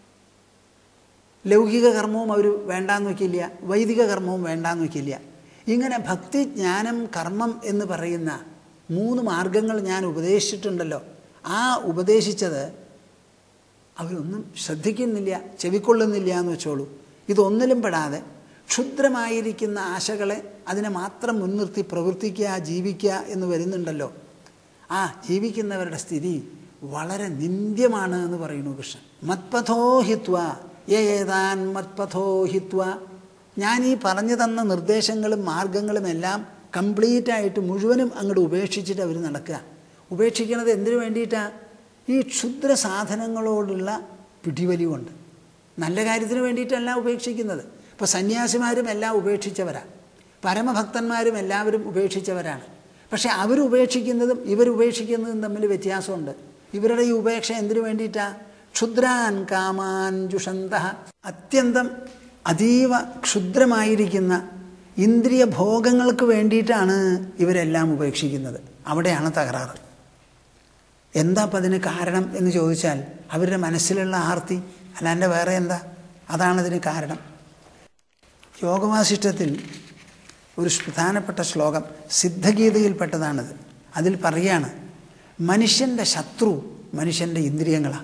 ലൗകിക കർമ്മവും അവർ വേണ്ടാന്ന് വയ്ക്കില്ല വൈദിക കർമ്മവും വേണ്ടാന്ന് വയ്ക്കില്ല ഇങ്ങനെ ഭക്തി ജ്ഞാനം കർമ്മം എന്ന് പറയുന്ന മൂന്ന് മാർഗങ്ങൾ ഞാൻ ഉപദേശിച്ചിട്ടുണ്ടല്ലോ ആ ഉപദേശിച്ചത് അവരൊന്നും ശ്രദ്ധിക്കുന്നില്ല ചെവിക്കൊള്ളുന്നില്ല എന്ന് വെച്ചോളൂ ഇതൊന്നിലും പെടാതെ ക്ഷുദ്രമായിരിക്കുന്ന ആശകളെ അതിനെ മാത്രം മുൻനിർത്തി പ്രവർത്തിക്കുക ജീവിക്കുക എന്ന് വരുന്നുണ്ടല്ലോ ആ ജീവിക്കുന്നവരുടെ സ്ഥിതി വളരെ നിന്ദ്യമാണ് എന്ന് പറയുന്നു കൃഷ്ണൻ മത്പഥോഹിത്വ ഏതാൻ മത്പഥോഹിത്വ ഞാൻ ഈ പറഞ്ഞു തന്ന നിർദ്ദേശങ്ങളും മാർഗങ്ങളും എല്ലാം കംപ്ലീറ്റ് ആയിട്ട് മുഴുവനും അങ്ങോട്ട് ഉപേക്ഷിച്ചിട്ട് അവർ നടക്കുക ഉപേക്ഷിക്കുന്നത് എന്തിനു വേണ്ടിയിട്ടാണ് ഈ ക്ഷുദ്ര സാധനങ്ങളോടുള്ള പിടിവലി കൊണ്ട് നല്ല കാര്യത്തിന് വേണ്ടിയിട്ടല്ല ഉപേക്ഷിക്കുന്നത് ഇപ്പോൾ സന്യാസിമാരും എല്ലാം ഉപേക്ഷിച്ചവരാണ് പരമഭക്തന്മാരും എല്ലാവരും ഉപേക്ഷിച്ചവരാണ് പക്ഷേ അവരുപേക്ഷിക്കുന്നതും ഇവരുപേക്ഷിക്കുന്നതും തമ്മിൽ വ്യത്യാസമുണ്ട് ഇവരുടെ ഈ ഉപേക്ഷ എന്തിനു വേണ്ടിയിട്ടാണ് ക്ഷുദ്രാൻ കാമാൻ ജുഷന്ത അത്യന്തം അതീവ ക്ഷുദ്രമായിരിക്കുന്ന ഇന്ദ്രിയ ഭോഗങ്ങൾക്ക് വേണ്ടിയിട്ടാണ് ഇവരെല്ലാം ഉപേക്ഷിക്കുന്നത് അവിടെയാണ് തകരാറ് എന്താ അപ്പം അതിന് കാരണം എന്ന് ചോദിച്ചാൽ അവരുടെ മനസ്സിലുള്ള ആർത്തി അല്ലാണ്ട് വേറെ എന്താ അതാണതിന് കാരണം യോഗവാസിഷ്ടത്തിൽ ഒരു പ്രധാനപ്പെട്ട ശ്ലോകം സിദ്ധഗീതയിൽപ്പെട്ടതാണിത് അതിൽ പറയാണ് മനുഷ്യൻ്റെ ശത്രു മനുഷ്യൻ്റെ ഇന്ദ്രിയങ്ങളാണ്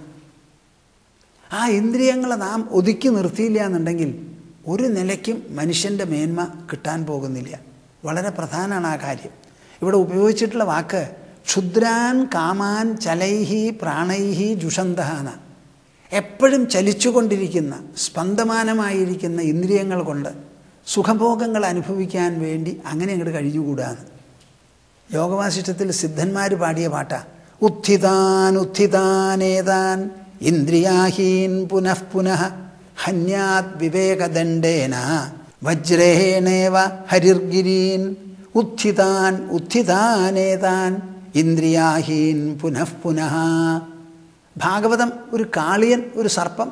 ആ ഇന്ദ്രിയങ്ങളെ നാം ഒതുക്കി നിർത്തിയില്ല എന്നുണ്ടെങ്കിൽ ഒരു നിലയ്ക്കും മനുഷ്യൻ്റെ മേന്മ കിട്ടാൻ പോകുന്നില്ല വളരെ പ്രധാനമാണ് ആ കാര്യം ഇവിടെ ഉപയോഗിച്ചിട്ടുള്ള വാക്ക് ക്ഷുദ്രാൻ കാമാൻ ചലൈഹി പ്രാണൈഹി ജുഷന്തഹാന എപ്പോഴും ചലിച്ചുകൊണ്ടിരിക്കുന്ന സ്പന്ദമാനമായിരിക്കുന്ന ഇന്ദ്രിയങ്ങൾ കൊണ്ട് സുഖഭോഗങ്ങൾ അനുഭവിക്കാൻ വേണ്ടി അങ്ങനെ അങ്ങോട്ട് കഴിഞ്ഞുകൂടാന്ന് യോഗവാസിഷ്ടത്തിൽ സിദ്ധന്മാർ പാടിയ പാട്ടാ ഉത്ഥിതാൻ ഉത്ഥിതാനേതാൻ ഇന്ദ്രിയാഹീൻ പുനഃ പുനഃ ഹന്യാത് വിവേകദണ്ഡേന വജ്രേണേവ ഹരിർഗിരീൻ ഉത്ഥിതാൻ ഉത്ഥിതാനേതാൻ ഇന്ദ്രിയാഹീൻ പുനഃ പുനഃ ഭാഗവതം ഒരു കാളിയൻ ഒരു സർപ്പം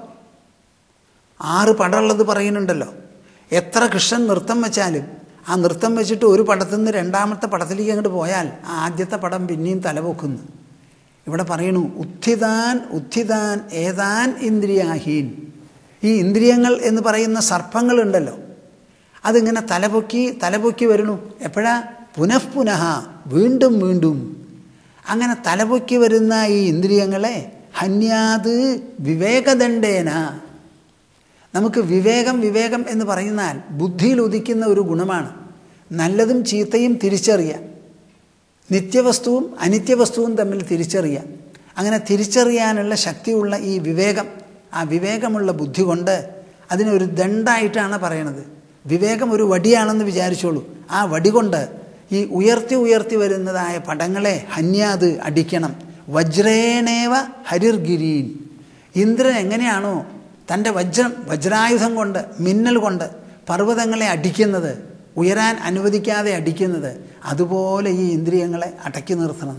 ആറ് പടമുള്ളത് പറയുന്നുണ്ടല്ലോ എത്ര കൃഷ്ണൻ നൃത്തം വെച്ചാലും ആ നൃത്തം വെച്ചിട്ട് ഒരു പടത്തിൽ നിന്ന് രണ്ടാമത്തെ പടത്തിലേക്ക് അങ്ങോട്ട് പോയാൽ ആ ആദ്യത്തെ പടം പിന്നെയും തലപൊക്കുന്നു ഇവിടെ പറയണു ഉത്ഥിതാൻ ഉത്ഥിതാൻ ഏതാൻ ഇന്ദ്രിയാഹീൻ ഈ ഇന്ദ്രിയങ്ങൾ എന്ന് പറയുന്ന സർപ്പങ്ങളുണ്ടല്ലോ അതിങ്ങനെ തലപൊക്കി തലപൊക്കി വരണു എപ്പോഴാ പുനഃപുനഃ വീണ്ടും വീണ്ടും അങ്ങനെ തലപൊക്കി വരുന്ന ഈ ഇന്ദ്രിയങ്ങളെ ഹന്യാത് വിവേകദണ്ഡേന നമുക്ക് വിവേകം വിവേകം എന്ന് പറയുന്നാൽ ബുദ്ധിയിൽ ഉദിക്കുന്ന ഒരു ഗുണമാണ് നല്ലതും ചീത്തയും തിരിച്ചറിയാം നിത്യവസ്തുവും അനിത്യവസ്തുവും തമ്മിൽ തിരിച്ചറിയാം അങ്ങനെ തിരിച്ചറിയാനുള്ള ശക്തിയുള്ള ഈ വിവേകം ആ വിവേകമുള്ള ബുദ്ധി കൊണ്ട് അതിനൊരു ദണ്ഡായിട്ടാണ് പറയണത് വിവേകം ഒരു വടിയാണെന്ന് വിചാരിച്ചോളൂ ആ വടി കൊണ്ട് ഈ ഉയർത്തി ഉയർത്തി വരുന്നതായ പടങ്ങളെ ഹന്യാത് അടിക്കണം വജ്രേണേവ ഹരിർഗിരീൻ ഇന്ദ്രൻ എങ്ങനെയാണോ തൻ്റെ വജ്രം വജ്രായുധം കൊണ്ട് മിന്നൽ കൊണ്ട് പർവ്വതങ്ങളെ അടിക്കുന്നത് ഉയരാൻ അനുവദിക്കാതെ അടിക്കുന്നത് അതുപോലെ ഈ ഇന്ദ്രിയങ്ങളെ അടക്കി നിർത്തണം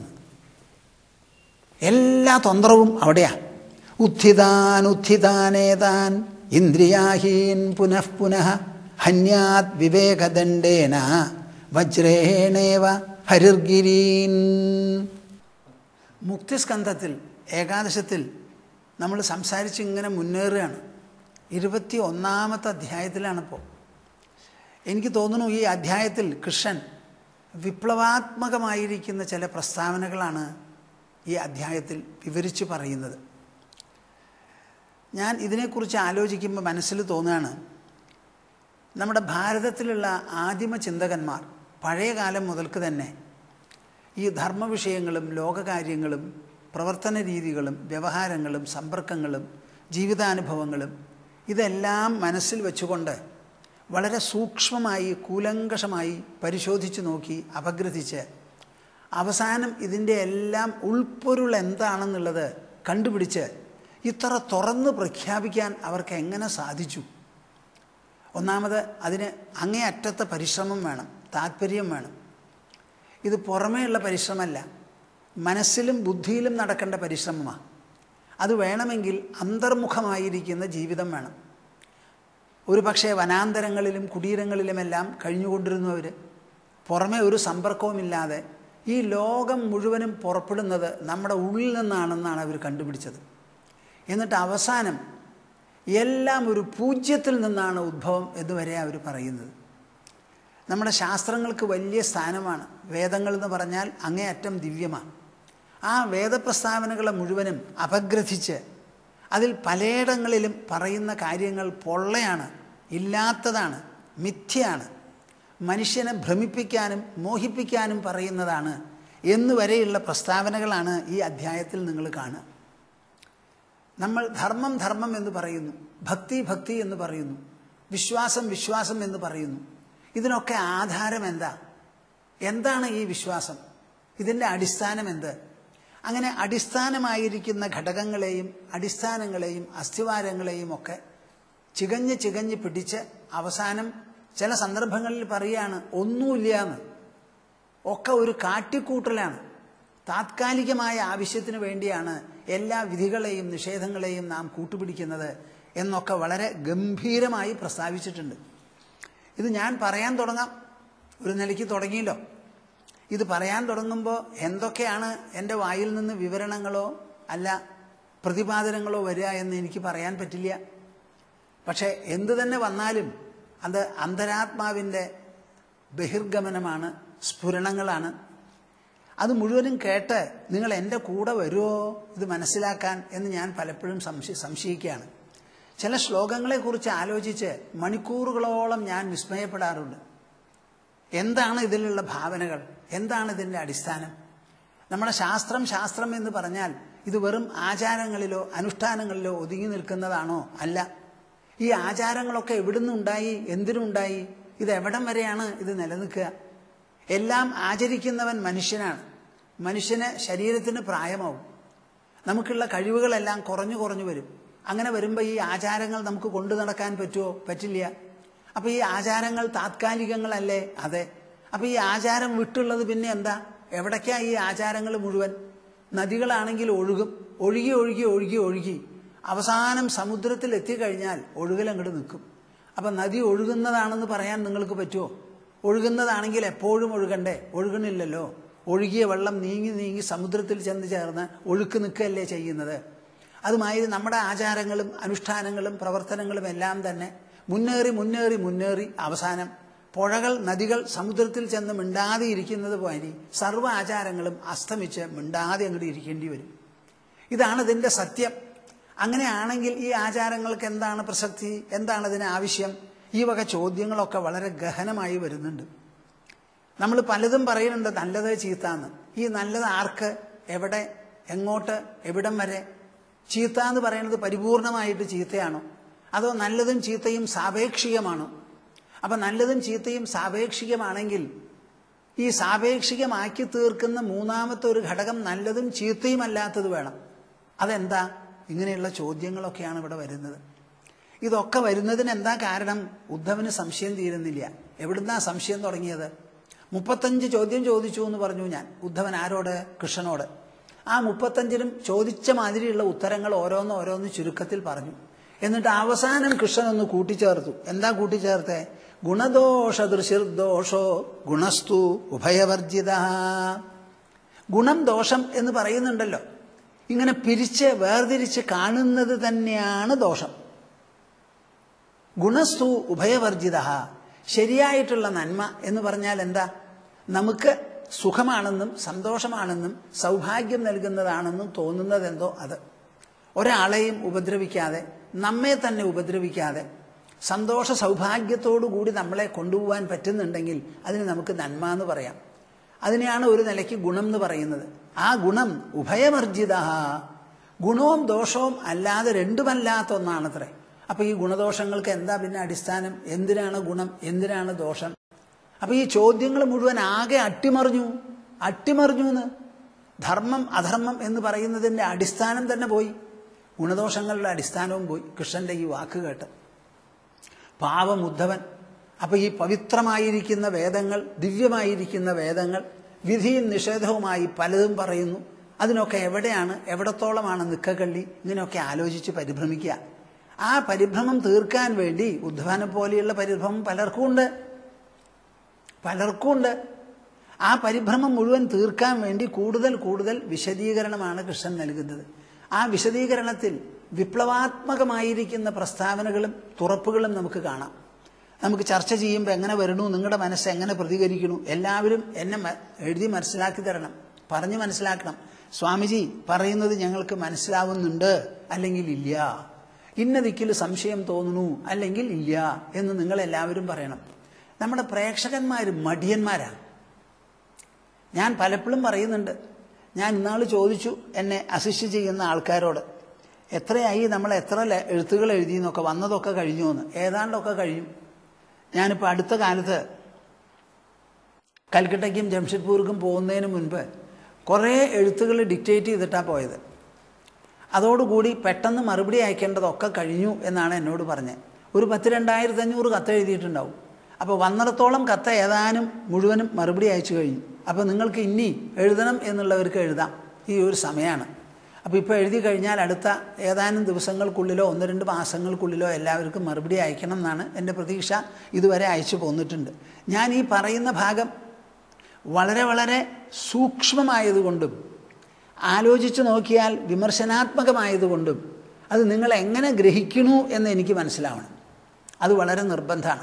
എല്ലാ തന്ത്രവും അവിടെയാ ഉത്ഥിതാൻ ഉത്ഥിതാനേതാൻ ഇന്ദ്രിയാഹീൻ പുനഃ പുനഃ ഹന്യാത് വിവേകദണ്ഡേന വജ്രേണേവ ഹരിർഗിരീൻ മുക്തിസ്കന്ധത്തിൽ ഏകാദശത്തിൽ നമ്മൾ സംസാരിച്ച് ഇങ്ങനെ മുന്നേറുകയാണ് ഇരുപത്തി ഒന്നാമത്തെ അധ്യായത്തിലാണിപ്പോൾ എനിക്ക് തോന്നുന്നു ഈ അധ്യായത്തിൽ കൃഷ്ണൻ വിപ്ലവാത്മകമായിരിക്കുന്ന ചില പ്രസ്താവനകളാണ് ഈ അധ്യായത്തിൽ വിവരിച്ച് പറയുന്നത് ഞാൻ ഇതിനെക്കുറിച്ച് ആലോചിക്കുമ്പോൾ മനസ്സിൽ തോന്നുകയാണ് നമ്മുടെ ഭാരതത്തിലുള്ള ആദിമ ചിന്തകന്മാർ പഴയ കാലം മുതൽക്ക് തന്നെ ഈ ധർമ്മവിഷയങ്ങളും ലോകകാര്യങ്ങളും പ്രവർത്തന രീതികളും വ്യവഹാരങ്ങളും സമ്പർക്കങ്ങളും ജീവിതാനുഭവങ്ങളും ഇതെല്ലാം മനസ്സിൽ വെച്ചുകൊണ്ട് വളരെ സൂക്ഷ്മമായി കൂലങ്കഷമായി പരിശോധിച്ച് നോക്കി അപഗ്രഥിച്ച് അവസാനം ഇതിൻ്റെ എല്ലാം ഉൾപ്പൊരുൾ എന്താണെന്നുള്ളത് കണ്ടുപിടിച്ച് ഇത്ര തുറന്ന് പ്രഖ്യാപിക്കാൻ അവർക്ക് എങ്ങനെ സാധിച്ചു ഒന്നാമത് അതിന് അങ്ങേയറ്റത്തെ പരിശ്രമം വേണം താല്പര്യം വേണം ഇത് പുറമേയുള്ള പരിശ്രമമല്ല മനസ്സിലും ബുദ്ധിയിലും നടക്കേണ്ട പരിശ്രമമാണ് അത് വേണമെങ്കിൽ അന്തർമുഖമായിരിക്കുന്ന ജീവിതം വേണം ഒരു പക്ഷേ വനാന്തരങ്ങളിലും കുടീരങ്ങളിലുമെല്ലാം കഴിഞ്ഞുകൊണ്ടിരുന്നവർ പുറമേ ഒരു സമ്പർക്കവുമില്ലാതെ ഈ ലോകം മുഴുവനും പുറപ്പെടുന്നത് നമ്മുടെ ഉള്ളിൽ നിന്നാണെന്നാണ് അവർ കണ്ടുപിടിച്ചത് എന്നിട്ട് അവസാനം എല്ലാം ഒരു പൂജ്യത്തിൽ നിന്നാണ് ഉദ്ഭവം എന്നുവരെ അവർ പറയുന്നത് നമ്മുടെ ശാസ്ത്രങ്ങൾക്ക് വലിയ സ്ഥാനമാണ് വേദങ്ങൾ എന്ന് പറഞ്ഞാൽ അങ്ങേയറ്റം ദിവ്യമാണ് ആ വേദപ്രസ്താവനകളെ മുഴുവനും അപഗ്രഥിച്ച് അതിൽ പലയിടങ്ങളിലും പറയുന്ന കാര്യങ്ങൾ പൊള്ളയാണ് ഇല്ലാത്തതാണ് മിഥ്യയാണ് മനുഷ്യനെ ഭ്രമിപ്പിക്കാനും മോഹിപ്പിക്കാനും പറയുന്നതാണ് എന്നുവരെയുള്ള പ്രസ്താവനകളാണ് ഈ അധ്യായത്തിൽ നിങ്ങൾ കാണുക നമ്മൾ ധർമ്മം ധർമ്മം എന്ന് പറയുന്നു ഭക്തി ഭക്തി എന്ന് പറയുന്നു വിശ്വാസം വിശ്വാസം എന്ന് പറയുന്നു ഇതിനൊക്കെ ആധാരം എന്താ എന്താണ് ഈ വിശ്വാസം ഇതിൻ്റെ അടിസ്ഥാനം എന്ത് അങ്ങനെ അടിസ്ഥാനമായിരിക്കുന്ന ഘടകങ്ങളെയും അടിസ്ഥാനങ്ങളെയും അസ്ഥിവാരങ്ങളെയും ഒക്കെ ചികഞ്ഞ് ചികഞ്ഞ് പിടിച്ച് അവസാനം ചില സന്ദർഭങ്ങളിൽ പറയുകയാണ് ഒന്നുമില്ല എന്ന് ഒക്കെ ഒരു കാട്ടിക്കൂട്ടലാണ് താത്കാലികമായ ആവശ്യത്തിന് വേണ്ടിയാണ് എല്ലാ വിധികളെയും നിഷേധങ്ങളെയും നാം കൂട്ടുപിടിക്കുന്നത് എന്നൊക്കെ വളരെ ഗംഭീരമായി പ്രസ്താവിച്ചിട്ടുണ്ട് ഇത് ഞാൻ പറയാൻ തുടങ്ങാം ഒരു നിലയ്ക്ക് തുടങ്ങിയല്ലോ ഇത് പറയാൻ തുടങ്ങുമ്പോൾ എന്തൊക്കെയാണ് എൻ്റെ വായിൽ നിന്ന് വിവരണങ്ങളോ അല്ല പ്രതിപാദനങ്ങളോ വരിക എന്ന് എനിക്ക് പറയാൻ പറ്റില്ല പക്ഷേ എന്തു തന്നെ വന്നാലും അത് അന്തരാത്മാവിൻ്റെ ബഹിർഗമനമാണ് സ്ഫുരണങ്ങളാണ് അത് മുഴുവനും കേട്ട് നിങ്ങൾ എൻ്റെ കൂടെ വരുമോ ഇത് മനസ്സിലാക്കാൻ എന്ന് ഞാൻ പലപ്പോഴും സംശയ സംശയിക്കുകയാണ് ചില ശ്ലോകങ്ങളെക്കുറിച്ച് ആലോചിച്ച് മണിക്കൂറുകളോളം ഞാൻ വിസ്മയപ്പെടാറുണ്ട് എന്താണ് ഇതിലുള്ള ഭാവനകൾ എന്താണ് ഇതിൻ്റെ അടിസ്ഥാനം നമ്മുടെ ശാസ്ത്രം ശാസ്ത്രം എന്ന് പറഞ്ഞാൽ ഇത് വെറും ആചാരങ്ങളിലോ അനുഷ്ഠാനങ്ങളിലോ ഒതുങ്ങി നിൽക്കുന്നതാണോ അല്ല ഈ ആചാരങ്ങളൊക്കെ എവിടുന്നുണ്ടായി എന്തിനുണ്ടായി ഇത് എവിടം വരെയാണ് ഇത് നിലനിൽക്കുക എല്ലാം ആചരിക്കുന്നവൻ മനുഷ്യനാണ് മനുഷ്യന് ശരീരത്തിന് പ്രായമാവും നമുക്കുള്ള കഴിവുകളെല്ലാം കുറഞ്ഞു കുറഞ്ഞു വരും അങ്ങനെ വരുമ്പോൾ ഈ ആചാരങ്ങൾ നമുക്ക് കൊണ്ടു നടക്കാൻ പറ്റുമോ പറ്റില്ല അപ്പോൾ ഈ ആചാരങ്ങൾ താത്കാലികങ്ങളല്ലേ അതെ അപ്പോൾ ഈ ആചാരം വിട്ടുള്ളത് പിന്നെ എന്താ എവിടേക്കാ ഈ ആചാരങ്ങൾ മുഴുവൻ നദികളാണെങ്കിൽ ഒഴുകും ഒഴുകി ഒഴുകി ഒഴുകി ഒഴുകി അവസാനം സമുദ്രത്തിൽ എത്തിക്കഴിഞ്ഞാൽ ഒഴുകൽ അങ്ങോട്ട് നിൽക്കും അപ്പം നദി ഒഴുകുന്നതാണെന്ന് പറയാൻ നിങ്ങൾക്ക് പറ്റുമോ ഒഴുകുന്നതാണെങ്കിൽ എപ്പോഴും ഒഴുകണ്ടേ ഒഴുകണില്ലല്ലോ ഒഴുകിയ വെള്ളം നീങ്ങി നീങ്ങി സമുദ്രത്തിൽ ചെന്ന് ചേർന്ന് ഒഴുക്ക് നിൽക്കുകയല്ലേ ചെയ്യുന്നത് അതുമായി നമ്മുടെ ആചാരങ്ങളും അനുഷ്ഠാനങ്ങളും പ്രവർത്തനങ്ങളും എല്ലാം തന്നെ മുന്നേറി മുന്നേറി മുന്നേറി അവസാനം പുഴകൾ നദികൾ സമുദ്രത്തിൽ ചെന്ന് മിണ്ടാതെ ഇരിക്കുന്നത് പോലെ സർവ്വ ആചാരങ്ങളും അസ്തമിച്ച് മിണ്ടാതെ അങ്ങോട്ട് ഇരിക്കേണ്ടി വരും ഇതാണ് ഇതിൻ്റെ സത്യം അങ്ങനെയാണെങ്കിൽ ഈ ആചാരങ്ങൾക്ക് എന്താണ് പ്രസക്തി എന്താണ് ഇതിന് ആവശ്യം ഈ വക ചോദ്യങ്ങളൊക്കെ വളരെ ഗഹനമായി വരുന്നുണ്ട് നമ്മൾ പലതും പറയുന്നുണ്ട് നല്ലത് ചീത്താന്ന് ഈ നല്ലത് ആർക്ക് എവിടെ എങ്ങോട്ട് എവിടം വരെ ചീത്ത എന്ന് പറയുന്നത് പരിപൂർണമായിട്ട് ചീത്തയാണോ അതോ നല്ലതും ചീത്തയും സാപേക്ഷികമാണോ അപ്പം നല്ലതും ചീത്തയും സാപേക്ഷികമാണെങ്കിൽ ഈ സാപേക്ഷികമാക്കി തീർക്കുന്ന മൂന്നാമത്തെ ഒരു ഘടകം നല്ലതും ചീത്തയും അല്ലാത്തത് വേണം അതെന്താ ഇങ്ങനെയുള്ള ചോദ്യങ്ങളൊക്കെയാണ് ഇവിടെ വരുന്നത് ഇതൊക്കെ വരുന്നതിന് എന്താ കാരണം ഉദ്ധവന് സംശയം തീരുന്നില്ല എവിടുന്നാ സംശയം തുടങ്ങിയത് മുപ്പത്തഞ്ച് ചോദ്യം ചോദിച്ചു എന്ന് പറഞ്ഞു ഞാൻ ഉദ്ധവൻ ആരോട് കൃഷ്ണനോട് ആ മുപ്പത്തഞ്ചിനും ചോദിച്ച മാതിരിയുള്ള ഉത്തരങ്ങൾ ഓരോന്ന് ഓരോന്ന് ചുരുക്കത്തിൽ പറഞ്ഞു എന്നിട്ട് അവസാനം കൃഷ്ണൻ ഒന്ന് കൂട്ടിച്ചേർത്തു എന്താ കൂട്ടിച്ചേർത്തേ ഗുണദോഷ ദൃശിർദോഷോ ഗുണസ്തു ഉഭയവർജിത ഗുണം ദോഷം എന്ന് പറയുന്നുണ്ടല്ലോ ഇങ്ങനെ പിരിച്ച് വേർതിരിച്ച് കാണുന്നത് തന്നെയാണ് ദോഷം ഗുണസ്തു ഉഭയവർജിത ശരിയായിട്ടുള്ള നന്മ എന്ന് പറഞ്ഞാൽ എന്താ നമുക്ക് സുഖമാണെന്നും സന്തോഷമാണെന്നും സൗഭാഗ്യം നൽകുന്നതാണെന്നും തോന്നുന്നതെന്തോ അത് ഒരാളെയും ഉപദ്രവിക്കാതെ നമ്മെ തന്നെ ഉപദ്രവിക്കാതെ സന്തോഷ സൗഭാഗ്യത്തോടു കൂടി നമ്മളെ കൊണ്ടുപോകാൻ പറ്റുന്നുണ്ടെങ്കിൽ അതിന് നമുക്ക് നന്മ എന്ന് പറയാം അതിനെയാണ് ഒരു നിലയ്ക്ക് ഗുണം എന്ന് പറയുന്നത് ആ ഗുണം ഉഭയമർജിത ഗുണവും ദോഷവും അല്ലാതെ രണ്ടുമല്ലാത്ത ഒന്നാണത്രേ അപ്പൊ ഈ ഗുണദോഷങ്ങൾക്ക് എന്താ പിന്നെ അടിസ്ഥാനം എന്തിനാണ് ഗുണം എന്തിനാണ് ദോഷം അപ്പൊ ഈ ചോദ്യങ്ങൾ മുഴുവൻ ആകെ അട്ടിമറിഞ്ഞു അട്ടിമറിഞ്ഞു എന്ന് ധർമ്മം അധർമ്മം എന്ന് പറയുന്നതിന്റെ അടിസ്ഥാനം തന്നെ പോയി ഗുണദോഷങ്ങളുടെ അടിസ്ഥാനവും പോയി കൃഷ്ണന്റെ ഈ വാക്ക് കേട്ട് പാവം ഉദ്ധവൻ അപ്പൊ ഈ പവിത്രമായിരിക്കുന്ന വേദങ്ങൾ ദിവ്യമായിരിക്കുന്ന വേദങ്ങൾ വിധിയും നിഷേധവുമായി പലതും പറയുന്നു അതിനൊക്കെ എവിടെയാണ് എവിടത്തോളമാണ് നിക്കക്കള്ളി ഇങ്ങനെയൊക്കെ ആലോചിച്ച് പരിഭ്രമിക്കുക ആ പരിഭ്രമം തീർക്കാൻ വേണ്ടി ഉദ്ധവനെ പോലെയുള്ള പരിഭ്രമം പലർക്കും ഉണ്ട് പലർക്കും ഉണ്ട് ആ പരിഭ്രമം മുഴുവൻ തീർക്കാൻ വേണ്ടി കൂടുതൽ കൂടുതൽ വിശദീകരണമാണ് കൃഷ്ണൻ നൽകുന്നത് ആ വിശദീകരണത്തിൽ വിപ്ലവാത്മകമായിരിക്കുന്ന പ്രസ്താവനകളും തുറപ്പുകളും നമുക്ക് കാണാം നമുക്ക് ചർച്ച ചെയ്യുമ്പോൾ എങ്ങനെ വരണു നിങ്ങളുടെ മനസ്സ് എങ്ങനെ പ്രതികരിക്കണു എല്ലാവരും എന്നെ എഴുതി മനസ്സിലാക്കി തരണം പറഞ്ഞ് മനസ്സിലാക്കണം സ്വാമിജി പറയുന്നത് ഞങ്ങൾക്ക് മനസ്സിലാവുന്നുണ്ട് അല്ലെങ്കിൽ ഇല്ല ഇന്ന ദിക്കിൽ സംശയം തോന്നുന്നു അല്ലെങ്കിൽ ഇല്ല എന്ന് നിങ്ങൾ എല്ലാവരും പറയണം നമ്മുടെ പ്രേക്ഷകന്മാർ മടിയന്മാരാണ് ഞാൻ പലപ്പോഴും പറയുന്നുണ്ട് ഞാൻ ഇന്നാൾ ചോദിച്ചു എന്നെ അസിസ്റ്റ് ചെയ്യുന്ന ആൾക്കാരോട് എത്രയായി നമ്മൾ എത്ര എഴുത്തുകൾ എഴുതിയെന്നൊക്കെ വന്നതൊക്കെ കഴിഞ്ഞു എന്ന് ഏതാണ്ടൊക്കെ കഴിയും ഞാനിപ്പോൾ അടുത്ത കാലത്ത് കൽക്കട്ടയ്ക്കും ജംഷഡ്പൂർക്കും പോകുന്നതിന് മുൻപ് കുറേ എഴുത്തുകൾ ഡിക്റ്റേറ്റ് ചെയ്തിട്ടാണ് പോയത് അതോടുകൂടി പെട്ടെന്ന് മറുപടി അയക്കേണ്ടതൊക്കെ കഴിഞ്ഞു എന്നാണ് എന്നോട് പറഞ്ഞത് ഒരു പത്ത് രണ്ടായിരത്തി അഞ്ഞൂറ് കത്ത് എഴുതിയിട്ടുണ്ടാവും അപ്പോൾ വന്നിടത്തോളം കത്ത് ഏതാനും മുഴുവനും മറുപടി അയച്ചു കഴിഞ്ഞു അപ്പോൾ നിങ്ങൾക്ക് ഇനി എഴുതണം എന്നുള്ളവർക്ക് എഴുതാം ഈ ഒരു സമയമാണ് അപ്പോൾ ഇപ്പോൾ എഴുതി കഴിഞ്ഞാൽ അടുത്ത ഏതാനും ദിവസങ്ങൾക്കുള്ളിലോ ഒന്ന് രണ്ട് മാസങ്ങൾക്കുള്ളിലോ എല്ലാവർക്കും മറുപടി അയക്കണം എന്നാണ് എൻ്റെ പ്രതീക്ഷ ഇതുവരെ അയച്ചു പോന്നിട്ടുണ്ട് ഞാൻ ഈ പറയുന്ന ഭാഗം വളരെ വളരെ സൂക്ഷ്മമായതുകൊണ്ടും ആലോചിച്ച് നോക്കിയാൽ വിമർശനാത്മകമായതുകൊണ്ടും അത് നിങ്ങൾ എങ്ങനെ ഗ്രഹിക്കണു എന്ന് എനിക്ക് മനസ്സിലാവണം അത് വളരെ നിർബന്ധമാണ്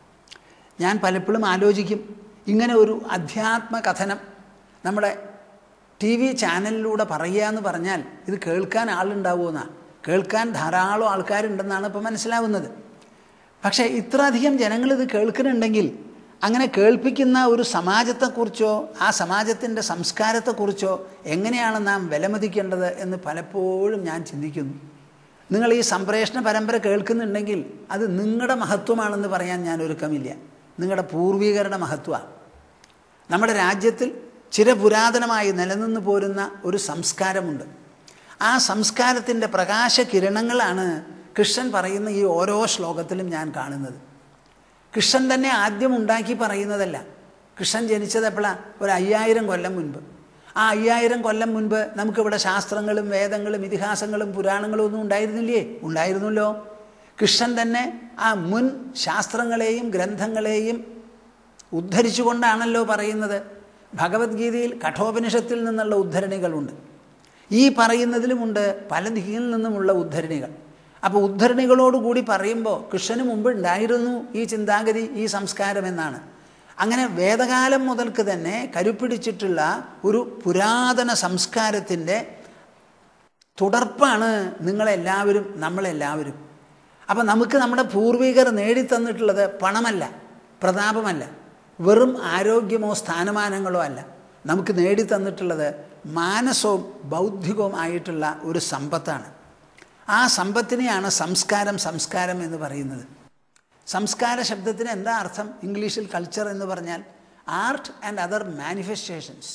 ഞാൻ പലപ്പോഴും ആലോചിക്കും ഇങ്ങനെ ഒരു അധ്യാത്മ കഥനം നമ്മുടെ ടി വി ചാനലിലൂടെ പറയുക എന്ന് പറഞ്ഞാൽ ഇത് കേൾക്കാൻ ആളുണ്ടാവുമെന്നാണ് കേൾക്കാൻ ധാരാളം ആൾക്കാരുണ്ടെന്നാണ് ഇപ്പോൾ മനസ്സിലാവുന്നത് പക്ഷേ ഇത്രയധികം ജനങ്ങൾ ഇത് കേൾക്കുന്നുണ്ടെങ്കിൽ അങ്ങനെ കേൾപ്പിക്കുന്ന ഒരു സമാജത്തെക്കുറിച്ചോ ആ സമാജത്തിൻ്റെ സംസ്കാരത്തെക്കുറിച്ചോ എങ്ങനെയാണ് നാം വിലമതിക്കേണ്ടത് എന്ന് പലപ്പോഴും ഞാൻ ചിന്തിക്കുന്നു നിങ്ങൾ ഈ സംപ്രേഷണ പരമ്പര കേൾക്കുന്നുണ്ടെങ്കിൽ അത് നിങ്ങളുടെ മഹത്വമാണെന്ന് പറയാൻ ഞാൻ ഒരുക്കമില്ല നിങ്ങളുടെ പൂർവികരുടെ മഹത്വമാണ് നമ്മുടെ രാജ്യത്തിൽ ചിരപുരാതനമായി നിലനിന്ന് പോരുന്ന ഒരു സംസ്കാരമുണ്ട് ആ സംസ്കാരത്തിൻ്റെ പ്രകാശ കിരണങ്ങളാണ് കൃഷ്ണൻ പറയുന്ന ഈ ഓരോ ശ്ലോകത്തിലും ഞാൻ കാണുന്നത് കൃഷ്ണൻ തന്നെ ആദ്യം ഉണ്ടാക്കി പറയുന്നതല്ല കൃഷ്ണൻ ജനിച്ചത് എപ്പോഴാണ് ഒരു അയ്യായിരം കൊല്ലം മുൻപ് ആ അയ്യായിരം കൊല്ലം മുൻപ് നമുക്കിവിടെ ശാസ്ത്രങ്ങളും വേദങ്ങളും ഇതിഹാസങ്ങളും പുരാണങ്ങളും ഒന്നും ഉണ്ടായിരുന്നില്ലേ ഉണ്ടായിരുന്നല്ലോ കൃഷ്ണൻ തന്നെ ആ മുൻ ശാസ്ത്രങ്ങളെയും ഗ്രന്ഥങ്ങളെയും ഉദ്ധരിച്ചുകൊണ്ടാണല്ലോ പറയുന്നത് ഭഗവത്ഗീതയിൽ കഠോപനിഷത്തിൽ നിന്നുള്ള ഉദ്ധരണികളുണ്ട് ഈ പറയുന്നതിലുമുണ്ട് പല ദിക്കിൽ നിന്നുമുള്ള ഉദ്ധരണികൾ അപ്പോൾ ഉദ്ധരണികളോടുകൂടി പറയുമ്പോൾ കൃഷ്ണന് മുമ്പ് ഉണ്ടായിരുന്നു ഈ ചിന്താഗതി ഈ സംസ്കാരം എന്നാണ് അങ്ങനെ വേദകാലം മുതൽക്ക് തന്നെ കരുപ്പിടിച്ചിട്ടുള്ള ഒരു പുരാതന സംസ്കാരത്തിൻ്റെ തുടർപ്പാണ് നിങ്ങളെല്ലാവരും നമ്മളെല്ലാവരും അപ്പം നമുക്ക് നമ്മുടെ പൂർവികർ നേടിത്തന്നിട്ടുള്ളത് പണമല്ല പ്രതാപമല്ല വെറും ആരോഗ്യമോ സ്ഥാനമാനങ്ങളോ അല്ല നമുക്ക് നേടിത്തന്നിട്ടുള്ളത് മാനസവും ബൗദ്ധികവും ആയിട്ടുള്ള ഒരു സമ്പത്താണ് ആ സമ്പത്തിനെയാണ് സംസ്കാരം സംസ്കാരം എന്ന് പറയുന്നത് സംസ്കാര ശബ്ദത്തിന് എന്താ അർത്ഥം ഇംഗ്ലീഷിൽ കൾച്ചർ എന്ന് പറഞ്ഞാൽ ആർട്ട് ആൻഡ് അതർ മാനിഫെസ്റ്റേഷൻസ്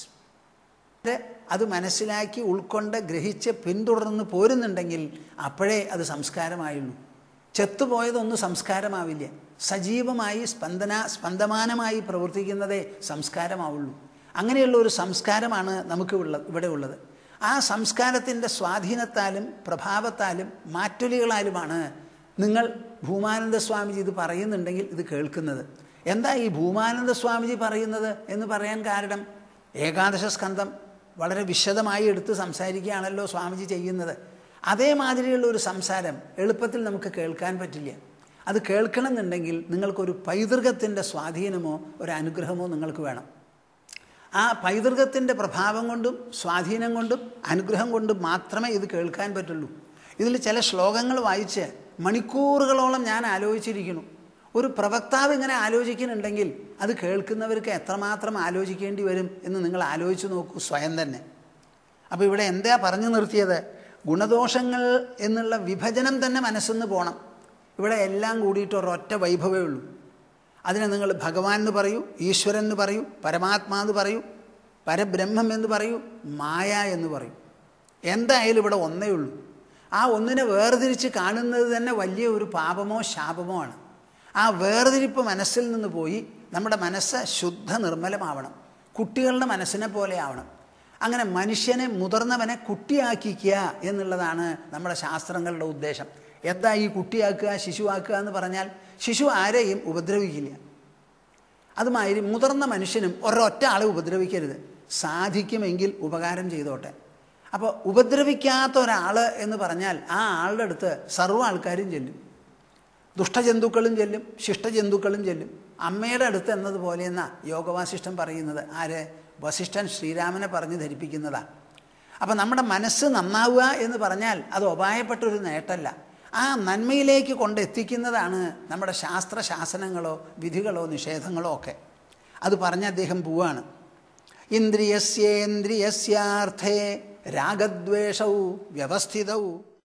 അത് മനസ്സിലാക്കി ഉൾക്കൊണ്ട് ഗ്രഹിച്ച് പിന്തുടർന്ന് പോരുന്നുണ്ടെങ്കിൽ അപ്പോഴേ അത് സംസ്കാരമായുള്ളൂ ചെത്തുപോയതൊന്നും സംസ്കാരമാവില്ല സജീവമായി സ്പന്ദന സ്പന്ദമാനമായി പ്രവർത്തിക്കുന്നതേ സംസ്കാരമാവുള്ളൂ അങ്ങനെയുള്ള ഒരു സംസ്കാരമാണ് നമുക്ക് ഉള്ള ഇവിടെ ഉള്ളത് ആ സംസ്കാരത്തിൻ്റെ സ്വാധീനത്താലും പ്രഭാവത്താലും മാറ്റൊലികളാലുമാണ് നിങ്ങൾ ഭൂമാനന്ദ സ്വാമിജി ഇത് പറയുന്നുണ്ടെങ്കിൽ ഇത് കേൾക്കുന്നത് എന്താ ഈ ഭൂമാനന്ദ സ്വാമിജി പറയുന്നത് എന്ന് പറയാൻ കാരണം ഏകാദശ സ്കന്ധം വളരെ വിശദമായി എടുത്ത് സംസാരിക്കുകയാണല്ലോ സ്വാമിജി ചെയ്യുന്നത് അതേമാതിരിയുള്ള ഒരു സംസാരം എളുപ്പത്തിൽ നമുക്ക് കേൾക്കാൻ പറ്റില്ല അത് കേൾക്കണമെന്നുണ്ടെങ്കിൽ നിങ്ങൾക്കൊരു പൈതൃകത്തിൻ്റെ സ്വാധീനമോ ഒരു അനുഗ്രഹമോ നിങ്ങൾക്ക് വേണം ആ പൈതൃകത്തിൻ്റെ പ്രഭാവം കൊണ്ടും സ്വാധീനം കൊണ്ടും അനുഗ്രഹം കൊണ്ടും മാത്രമേ ഇത് കേൾക്കാൻ പറ്റുള്ളൂ ഇതിൽ ചില ശ്ലോകങ്ങൾ വായിച്ച് മണിക്കൂറുകളോളം ഞാൻ ആലോചിച്ചിരിക്കുന്നു ഒരു പ്രവക്താവ് ഇങ്ങനെ ആലോചിക്കുന്നുണ്ടെങ്കിൽ അത് കേൾക്കുന്നവർക്ക് എത്രമാത്രം ആലോചിക്കേണ്ടി വരും എന്ന് നിങ്ങൾ ആലോചിച്ച് നോക്കൂ സ്വയം തന്നെ അപ്പോൾ ഇവിടെ എന്താ പറഞ്ഞു നിർത്തിയത് ഗുണദോഷങ്ങൾ എന്നുള്ള വിഭജനം തന്നെ മനസ്സിന്ന് പോകണം ഇവിടെ എല്ലാം കൂടിയിട്ട് ഒരൊറ്റ വൈഭവേ ഉള്ളൂ അതിനെ നിങ്ങൾ ഭഗവാൻ എന്ന് പറയൂ ഈശ്വരൻ എന്ന് പറയൂ പരമാത്മാ എന്ന് പറയൂ പരബ്രഹ്മം എന്ന് പറയൂ മായ എന്ന് പറയൂ എന്തായാലും ഇവിടെ ഒന്നേ ഉള്ളൂ ആ ഒന്നിനെ വേർതിരിച്ച് കാണുന്നത് തന്നെ വലിയ ഒരു പാപമോ ശാപമോ ആണ് ആ വേർതിരിപ്പ് മനസ്സിൽ നിന്ന് പോയി നമ്മുടെ മനസ്സ് ശുദ്ധ നിർമ്മലമാവണം കുട്ടികളുടെ മനസ്സിനെ പോലെ ആവണം അങ്ങനെ മനുഷ്യനെ മുതിർന്നവനെ കുട്ടിയാക്കിക്കുക എന്നുള്ളതാണ് നമ്മുടെ ശാസ്ത്രങ്ങളുടെ ഉദ്ദേശം എന്താ ഈ കുട്ടിയാക്കുക ശിശുവാക്കുക എന്ന് പറഞ്ഞാൽ ശിശു ആരെയും ഉപദ്രവിക്കില്ല അതുമാതിരി മുതിർന്ന മനുഷ്യനും ഒരൊറ്റ ആളെ ഉപദ്രവിക്കരുത് സാധിക്കുമെങ്കിൽ ഉപകാരം ചെയ്തോട്ടെ അപ്പോൾ ഉപദ്രവിക്കാത്ത ഒരാൾ എന്ന് പറഞ്ഞാൽ ആ ആളുടെ അടുത്ത് സർവ്വ ആൾക്കാരും ചെല്ലും ദുഷ്ടജന്തുക്കളും ചെല്ലും ശിഷ്ടജന്തുക്കളും ചെല്ലും അമ്മയുടെ അടുത്ത് എന്നതുപോലെ എന്നാ യോഗവാസിഷ്ടം പറയുന്നത് ആര് വസിഷ്ഠൻ ശ്രീരാമനെ പറഞ്ഞ് ധരിപ്പിക്കുന്നതാ അപ്പം നമ്മുടെ മനസ്സ് നന്നാവുക എന്ന് പറഞ്ഞാൽ അത് ഉപായപ്പെട്ടൊരു നേട്ടമല്ല ആ നന്മയിലേക്ക് കൊണ്ടെത്തിക്കുന്നതാണ് നമ്മുടെ ശാസ്ത്ര ശാസനങ്ങളോ വിധികളോ നിഷേധങ്ങളോ ഒക്കെ അത് പറഞ്ഞ് അദ്ദേഹം പോവാണ് ഇന്ദ്രിയസ്യേന്ദ്രിയസ്യാർത്ഥേ രാഗദ്വേഷൗ വ്യവസ്ഥിതൗ